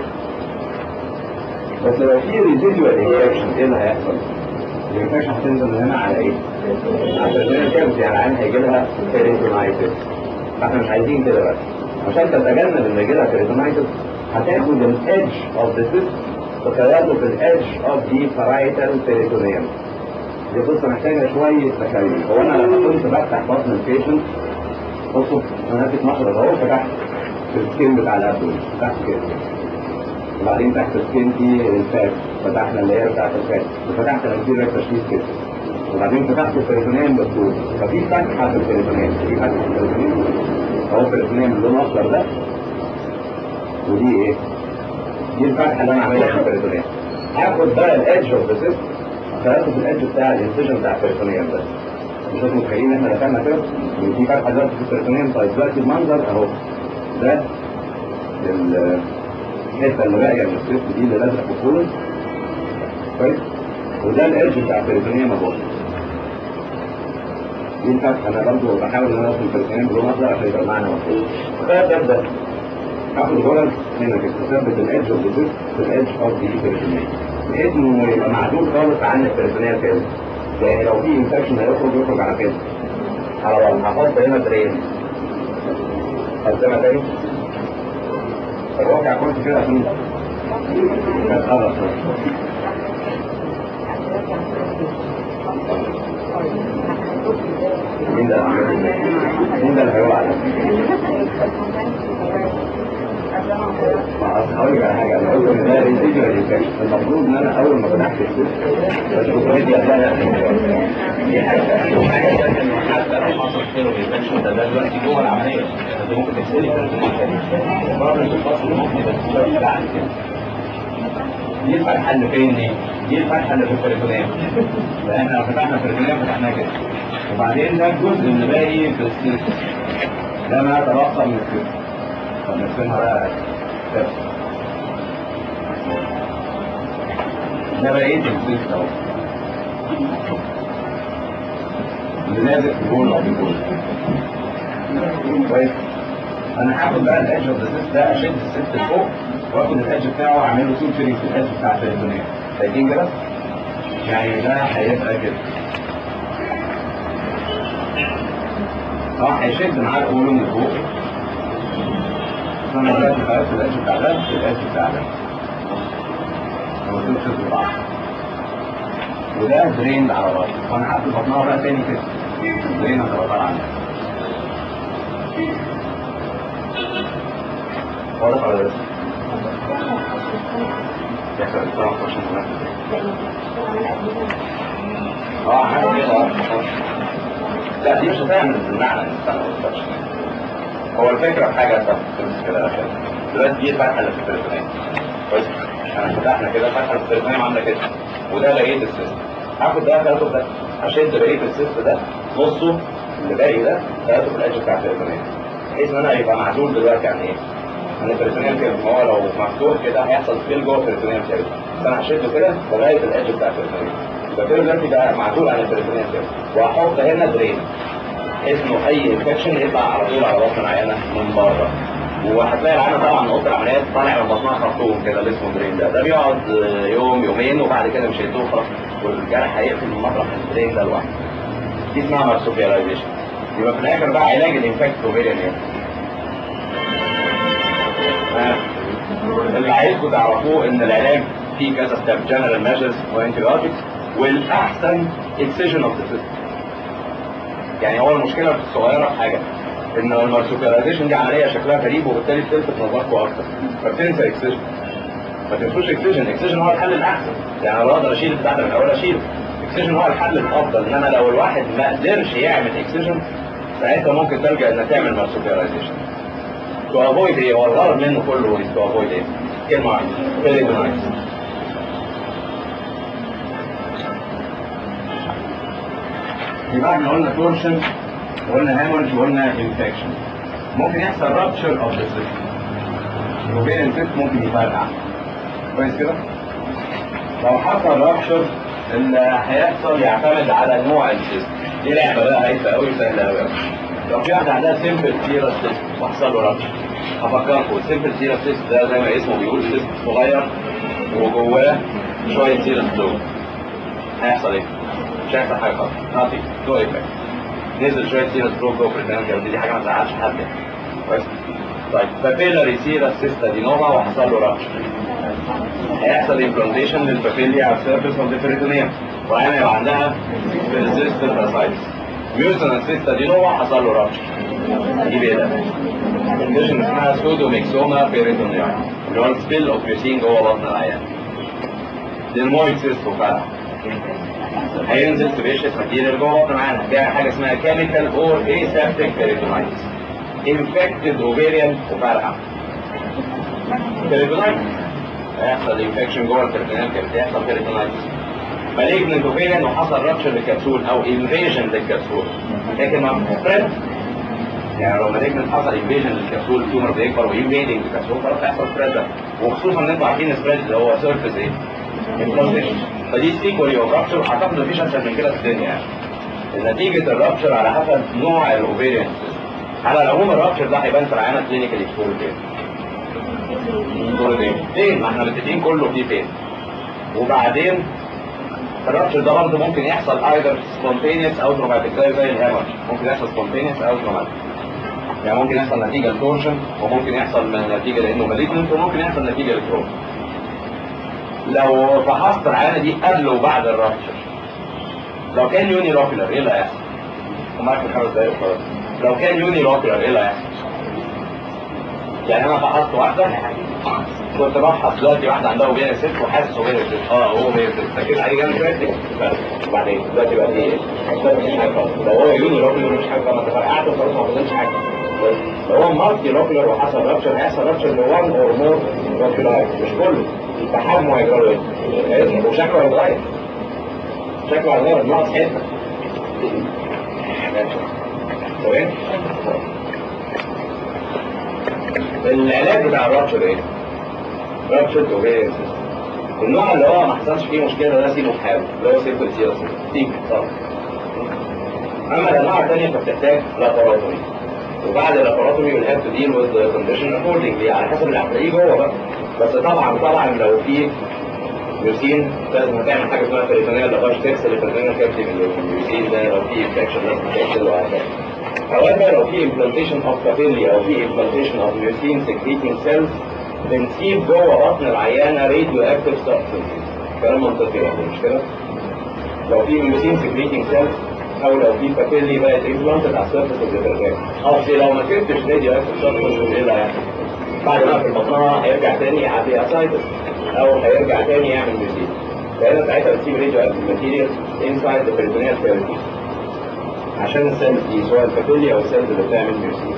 بس لو في ريزيدوال انفكشن ايه اللي هيحصل؟ الانفكشن هتنزل من هنا على ايه؟ على الرجال كابس يعني العين هيجي لها بيريتونايتس فاحنا مش عايزين كده بقى عشان تتجنب ان يجي لها بيريتونايتس هتاخد الايدج اوف ذا سيستم تخيلوا في الايدج اوف دي فرايتال بيريتونيوم دي قصه محتاجه شويه تخيل هو انا لما كنت بفتح بطن البيشنت بصوا انا ماسك مشرط اهو فتحت في السكين بتاع الابدومين فتحت كده وبعدين تحت السكين في الفات فتحنا اللي هي بتاعت الفات وفتحت الانتيريور تشخيص كده وبعدين فتحت البريتونيوم بالطول ففي فتحه في البريتونيوم في فتحه في البريتونيوم اهو البريتونيوم اللون الاصفر ده ودي ايه؟ دي الفتحه اللي انا عاملها في البريتونيوم هاخد بقى الادج اوف ذا سيستم هاخد الادج بتاع الانسجن بتاع البريتونيوم ده مش انتوا متخيلين ان احنا دخلنا كده ان في فتحه دلوقتي في البريتونيوم طيب دلوقتي المنظر اهو ده الحته اللي باقيه من السيست دي اللي لازقه في الكولون كويس وده الادج بتاع البريتونيوم اهو دي الفتحه انا برضه بحاول ان انا اوصل البريتونيوم بلون اخضر عشان يبقى معانا مفهوم ده ده هاخد غرز هنا كده اثبت الادج اوف ذا في الادج اوف ذا بريتونيوم بحيث انه يبقى معدول خالص عن البريتونيوم كده يعني لو في انفكشن هيخرج يخرج على كده على بعض هحط هنا درين هقدمها تاني الواقع كنت كده عشان خلاص مين ده مين ده اللي هيقع ده؟ هقول لك على حاجه انا قلت ان ده ريزيديوال انفكشن المفروض ان انا اول ما فتحت بشوف ايه دي دي حاجه حاجه ثانيه انه حتى لو حصل فيه انفكشن ده دلوقتي جوه العمليه انت ممكن تكسري بره الفصل ممكن تكسري بعد كده دي الفتحه اللي فين دي؟ دي الفتحه اللي في البريتونيوم لان لو فتحنا البريتونيوم فتحناها كده وبعدين ده الجزء اللي باقي في السيستم ده ما تبقى من السيستم فنرسمها بقى steps. ده بقية السيستم اهو اللي لازق في الجول او في الجول كويس انا هاخد بقى الادج اوف ذا سيست ده اشد السيست لفوق واخد الادج بتاعه واعمل له سوتشرنج في الادج بتاع البريتونيوم شايفين كده؟ يعني ده هيبقى كده اه هيشد معاه القولون من فوق انا دلوقتي خلصت الادج بتاع ده الادج بتاع ده هو دول شد بعض وده درين على راسه وانا هقفل بطنها بقى تاني كده درين هتبقى طالعه عنها واضح ولا لسه؟ يحصل الصراحة عشان اه حاجة كده لا دي مش هتعمل بالمعنى الانسان هو الفكرة في حاجة طب كده عشان دلوقتي دي الفتحة اللي في البريتونيوم كويس احنا فتحنا كده الفتحة اللي في البريتونيوم عاملة كده وده بقية السيستم هاخد ده ثلاثة ده هشد بقية السيستم ده نصه اللي باقي ده ثلاثة في الأجل بتاع البريتونيوم بحيث ان انا يبقى معزول دلوقتي عن ايه؟ عن البريتونيوم كده هو لو مفتوح كده هيحصل سبيل جوه البريتونيوم كده فانا هشده كده لغاية الأجل بتاع البريتونيوم يبقى كده دلوقتي بقى معزول عن البريتونيوم كده وهحط هنا درين بحيث انه اي انفكشن يطلع على طول على بطن العيانه من بره وهتلاقي العيانه طبعا اوضه العمليات طالع من بطنها خرطوم كده اللي اسمه درين ده ده بيقعد يوم يومين وبعد كده مش هيدوه خلاص والجرح هيقفل من مطرح الدرين ده لوحده دي اسمها مارسوبيالايزيشن يبقى في الاخر بقى علاج الانفكت اوفيريان اللي عايزكم تعرفوه ان العلاج في كذا ستيب جنرال ميجرز وانتيبيوتكس والاحسن اكسجن اوف ذا سيستم يعني هو المشكله الصغيره في حاجه ان المارسوبياليزيشن دي عمليه شكلها غريب وبالتالي بتلفت نظركم اكتر فبتنسى اكسجن ما تنسوش اكسجن اكسجن هو الحل الاحسن يعني لو اقدر اشيل البتاع من الاول اشيله اكسجن هو الحل الافضل انما لو الواحد ما قدرش يعمل اكسجن ساعتها ممكن تلجا انك تعمل مارسوبياليزيشن تو افويد ايه هو الغرض منه كله تو افويد ايه كلمه واحده بيريدونايتس يبقى احنا قلنا تورشن وقلنا هامرج وقلنا انفكشن ممكن يحصل رابتشر اوف ذا سيستم وبين السيست ممكن يفرقع كويس كده لو حصل رابتشر اللي هيحصل يعتمد على نوع السيست دي لعبه بقى هايفه قوي سهله قوي لو في واحد عندها سيمبل سيرس سيست وحصل له رابتشر هفكركم السيمبل سيرس سيست ده زي ما اسمه بيقول سيست صغير وجواه شويه سيرس فلو هيحصل ايه؟ مش هيحصل حاجه خالص ناطي نو ايفكت نزل شويه سيرس فلو جوه في الدم دي حاجه ما تزعلش حد كويس طيب بابيلاري سيرس سيستا دي نوما وحصل له رابتشر هيحصل امبلانتيشن للبابيليا على السيرفيس اوف ذا بريتونيوم وهنا يبقى عندها ريزيستنت اسايتس ميوسن سيستا دي نوما حصل له رابتشر دي بيلا كونديشن اسمها سودو ميكسوما بيريتونيوم اللي هو السبيل اوف ميوسين جوه بطن العيان دي المويد سيستو فعلا هينزل سبيشيس ماتيريال جوه بطن معانا دي حاجه اسمها كيميكال اور اسابتيك بيريتونايتس انفكتد اوفيريان وفرقع بيريتونايتس هيحصل انفكشن جوه البيريتونيال كافيتي هيحصل بيريتونايتس مالجنت اوفيريان وحصل رابشر للكبسول او انفيجن للكبسول لكن ما سبريد يعني لو مالجنت حصل انفيجن للكبسول التيومر بيكبر وينفيدنج الكبسول خلاص هيحصل سبريد ده وخصوصا ان انتوا عارفين سبريد اللي هو سيرفيس ايه؟ امبلانتيشن فدي سيكولي اوف رابشر اعتقد مفيش اسهل من كده في الدنيا يعني نتيجه الرابشر على حسب نوع الاوفيريان على العموم الرابشر ده هيبان في العيانه كلينيكال اكسبور فين؟ اكسبور فين؟ فين؟ ما احنا متفقين كله فيه فين؟ وبعدين الرابشر ده برضه ممكن يحصل ايذر سبونتينيوس او تروماتيك زي زي الهامر ممكن يحصل سبونتينيوس او تروماتيك يعني ممكن يحصل نتيجه لتورشن وممكن يحصل نتيجه لانه مالجنت وممكن يحصل نتيجه لتروما لو فحصت العيانه دي قبل وبعد الرابشر لو كان يوني روكيلر ايه اللي هيحصل؟ ومعاك في خمس دقايق خلاص لو كان يوني روكيلر ايه اللي هيحصل؟ يعني انا فحصت واحده كنت بفحص دلوقتي واحده عندها اوبيا ست وحاسس اوبيا ست اه هو اوبيا ست ركزت عليه جامد شويه وبعدين دلوقتي بقى ايه؟ مفيش حاجه خالص لو هو يوني روكيلر مش حاجه ما تفرقعت وخلاص ما فضلش حاجه لو هو مالتي روكيلر وحصل رابشر هيحصل رابشر لوان اور مور روكيلر مش كله فحجمه هيجرى ايه؟ وشكله هيتغير شكله هيتغير ناقص حته تمام العلاج بتاع الرابشر ايه؟ رابشر اوفيريان النوع اللي هو ما حصلش فيه مشكله ده سيبه في حاله اللي هو سيمبل سيرس سيك طبعا اما الانواع الثانيه فبتحتاج لاباراتومي وبعد اللاباراتومي ويل هاف تو ديل وذ كونديشن اكوردنجلي على حسب اللي هتلاقيه جوه بقى بس طبعا طبعا لو في ميوسين لازم تعمل حاجه اسمها بريتونيال لافاج تكسر البريتونيال كابتي من الميوسين ده لو في انفكشن لازم تكسر وهكذا However, لو في implantation of papilli او في implantation of mucin secreting cells بنسيب جوه بطن العيانه راديو اكتيف substances كلام منطقي يعني مش كده؟ لو في mucin secreting cells او لو في papilli بقت implanted على السيرفس اوف ذا اصل لو ما سبتش راديو اكتيف substances ايه اللي هيحصل؟ بعد ما في بطنها هيرجع تاني يعدي اسايتس او هيرجع تاني يعمل mucin فهنا ساعتها بتسيب راديو اكتيف ماتيريال inside the peritoneal cavity عشان السيلز دي سواء البابيلي او السيلز اللي بتعمل ميوسين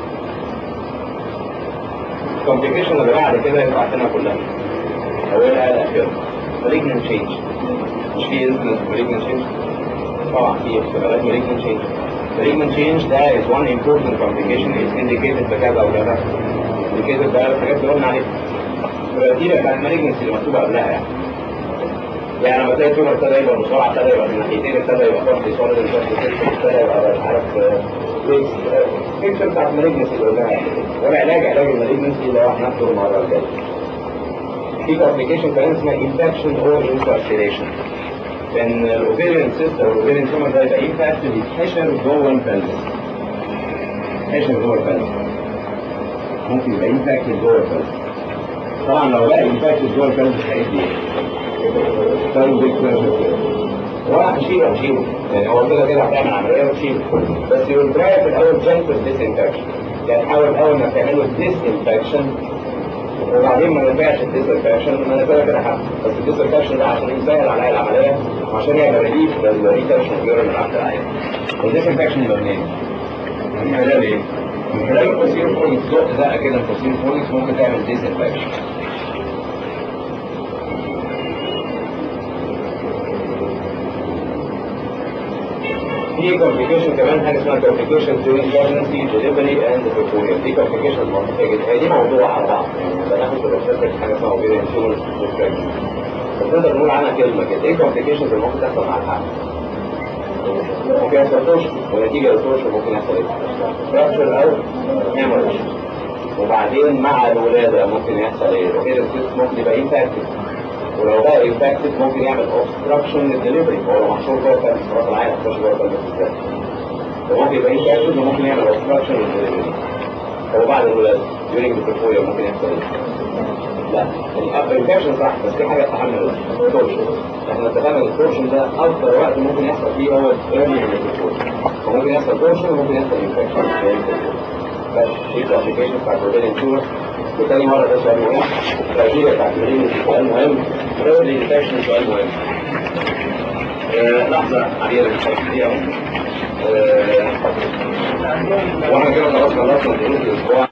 الكومبليكيشن اللي بعد كده يبقى عارفينها كلها اولها الاخيره مالجنت تشينج مش في انسنس مالجنت تشينج طبعا في احتمالات مالجنت تشينج مالجنت تشينج ده is one important complication is indicated بكذا وكذا indicated بقى الحاجات اللي قلنا عليها الكريتيريا بتاعت المالجنسي اللي مكتوبه قبلها يعني يعني لما تلاقي التيومر ابتدى يبقى بسرعه ابتدى يبقى من ناحيتين ابتدى يبقى فرد صالد ابتدى يبقى مش عارف الفكره بتاعت المالجنسي اللي قلناها والعلاج علاج المالجنسي اللي هو هناخده المره الجايه. في كومبليكيشن كمان اسمها انفكشن اور انكارسيريشن. ان الاوفيريان سيست او الاوفيريان تيومر ده يبقى انفكشن يتحشر جوه البلس. يتحشر جوه البلس. ممكن يبقى انفكشن جوه البلس. طبعا لو بقى انفكشن جوه البلس هيدي ايه؟ pelvic pressure كده وانا هشيله هشيله يعني هو كده كده هتعمل عمليه وتشيله بس يوتراي في الاول جنتل ديسانفكشن يعني حاول اول ما تعمله ديسانفكشن وبعدين ما نفعش الديسانفكشن انا كده كده حق بس الديسانفكشن ده عشان يسهل عليا العمليه وعشان يعمل ريليف للريتنشن والجيرن اللي عند العيان والديسانفكشن يبقى منين؟ من خلال ايه؟ من خلال البوسيرو فورنكس زق زقه كده البوسيرو فورنكس ممكن تعمل ديسانفكشن في كومبليكيشن كمان حاجه اسمها كومبليكيشن during pregnancy delivery and perfusion دي كومبليكيشن منطقيه جدا هي دي موضوع على بعض يعني بناخد في الريسيرش حاجه اسمها ovarian tumor بس نقدر نقول عنها كلمه كده ايه كومبليكيشنز اللي ممكن تحصل مع الحمل؟ ممكن يحصل توشن ونتيجه للتوشن ممكن يحصل ايه؟ فراكشر او هيموريج وبعدين مع الولاده ممكن يحصل ايه؟ الولاده ممكن يبقى امباكتد ولو بقى امباكتد ممكن يعمل اوبستراكشن للدليفري هو لو محشور جوه كان مرات العين هتخش جوه كان ازاي وممكن يبقى امباكتد وممكن يعمل اوبستراكشن للدليفري هو بعد الولاده during the portfolio ممكن يحصل ايه؟ لا الانفكشن صح بس في حاجه تحمل التورشن احنا اتفقنا ان التورشن ده افضل وقت ممكن يحصل فيه هو ايرلي وممكن يحصل تورشن وممكن يحصل انفكشن بس دي الابلكيشن بتاع البروتين تيومر وتاني مرة ده سؤال مهم التأثير بتاع البروتين سؤال مهم ايرلي انفكشن سؤال مهم لحظة عبيرة مش دقيقة واحنا كده خلاص خلصنا دروس الاسبوع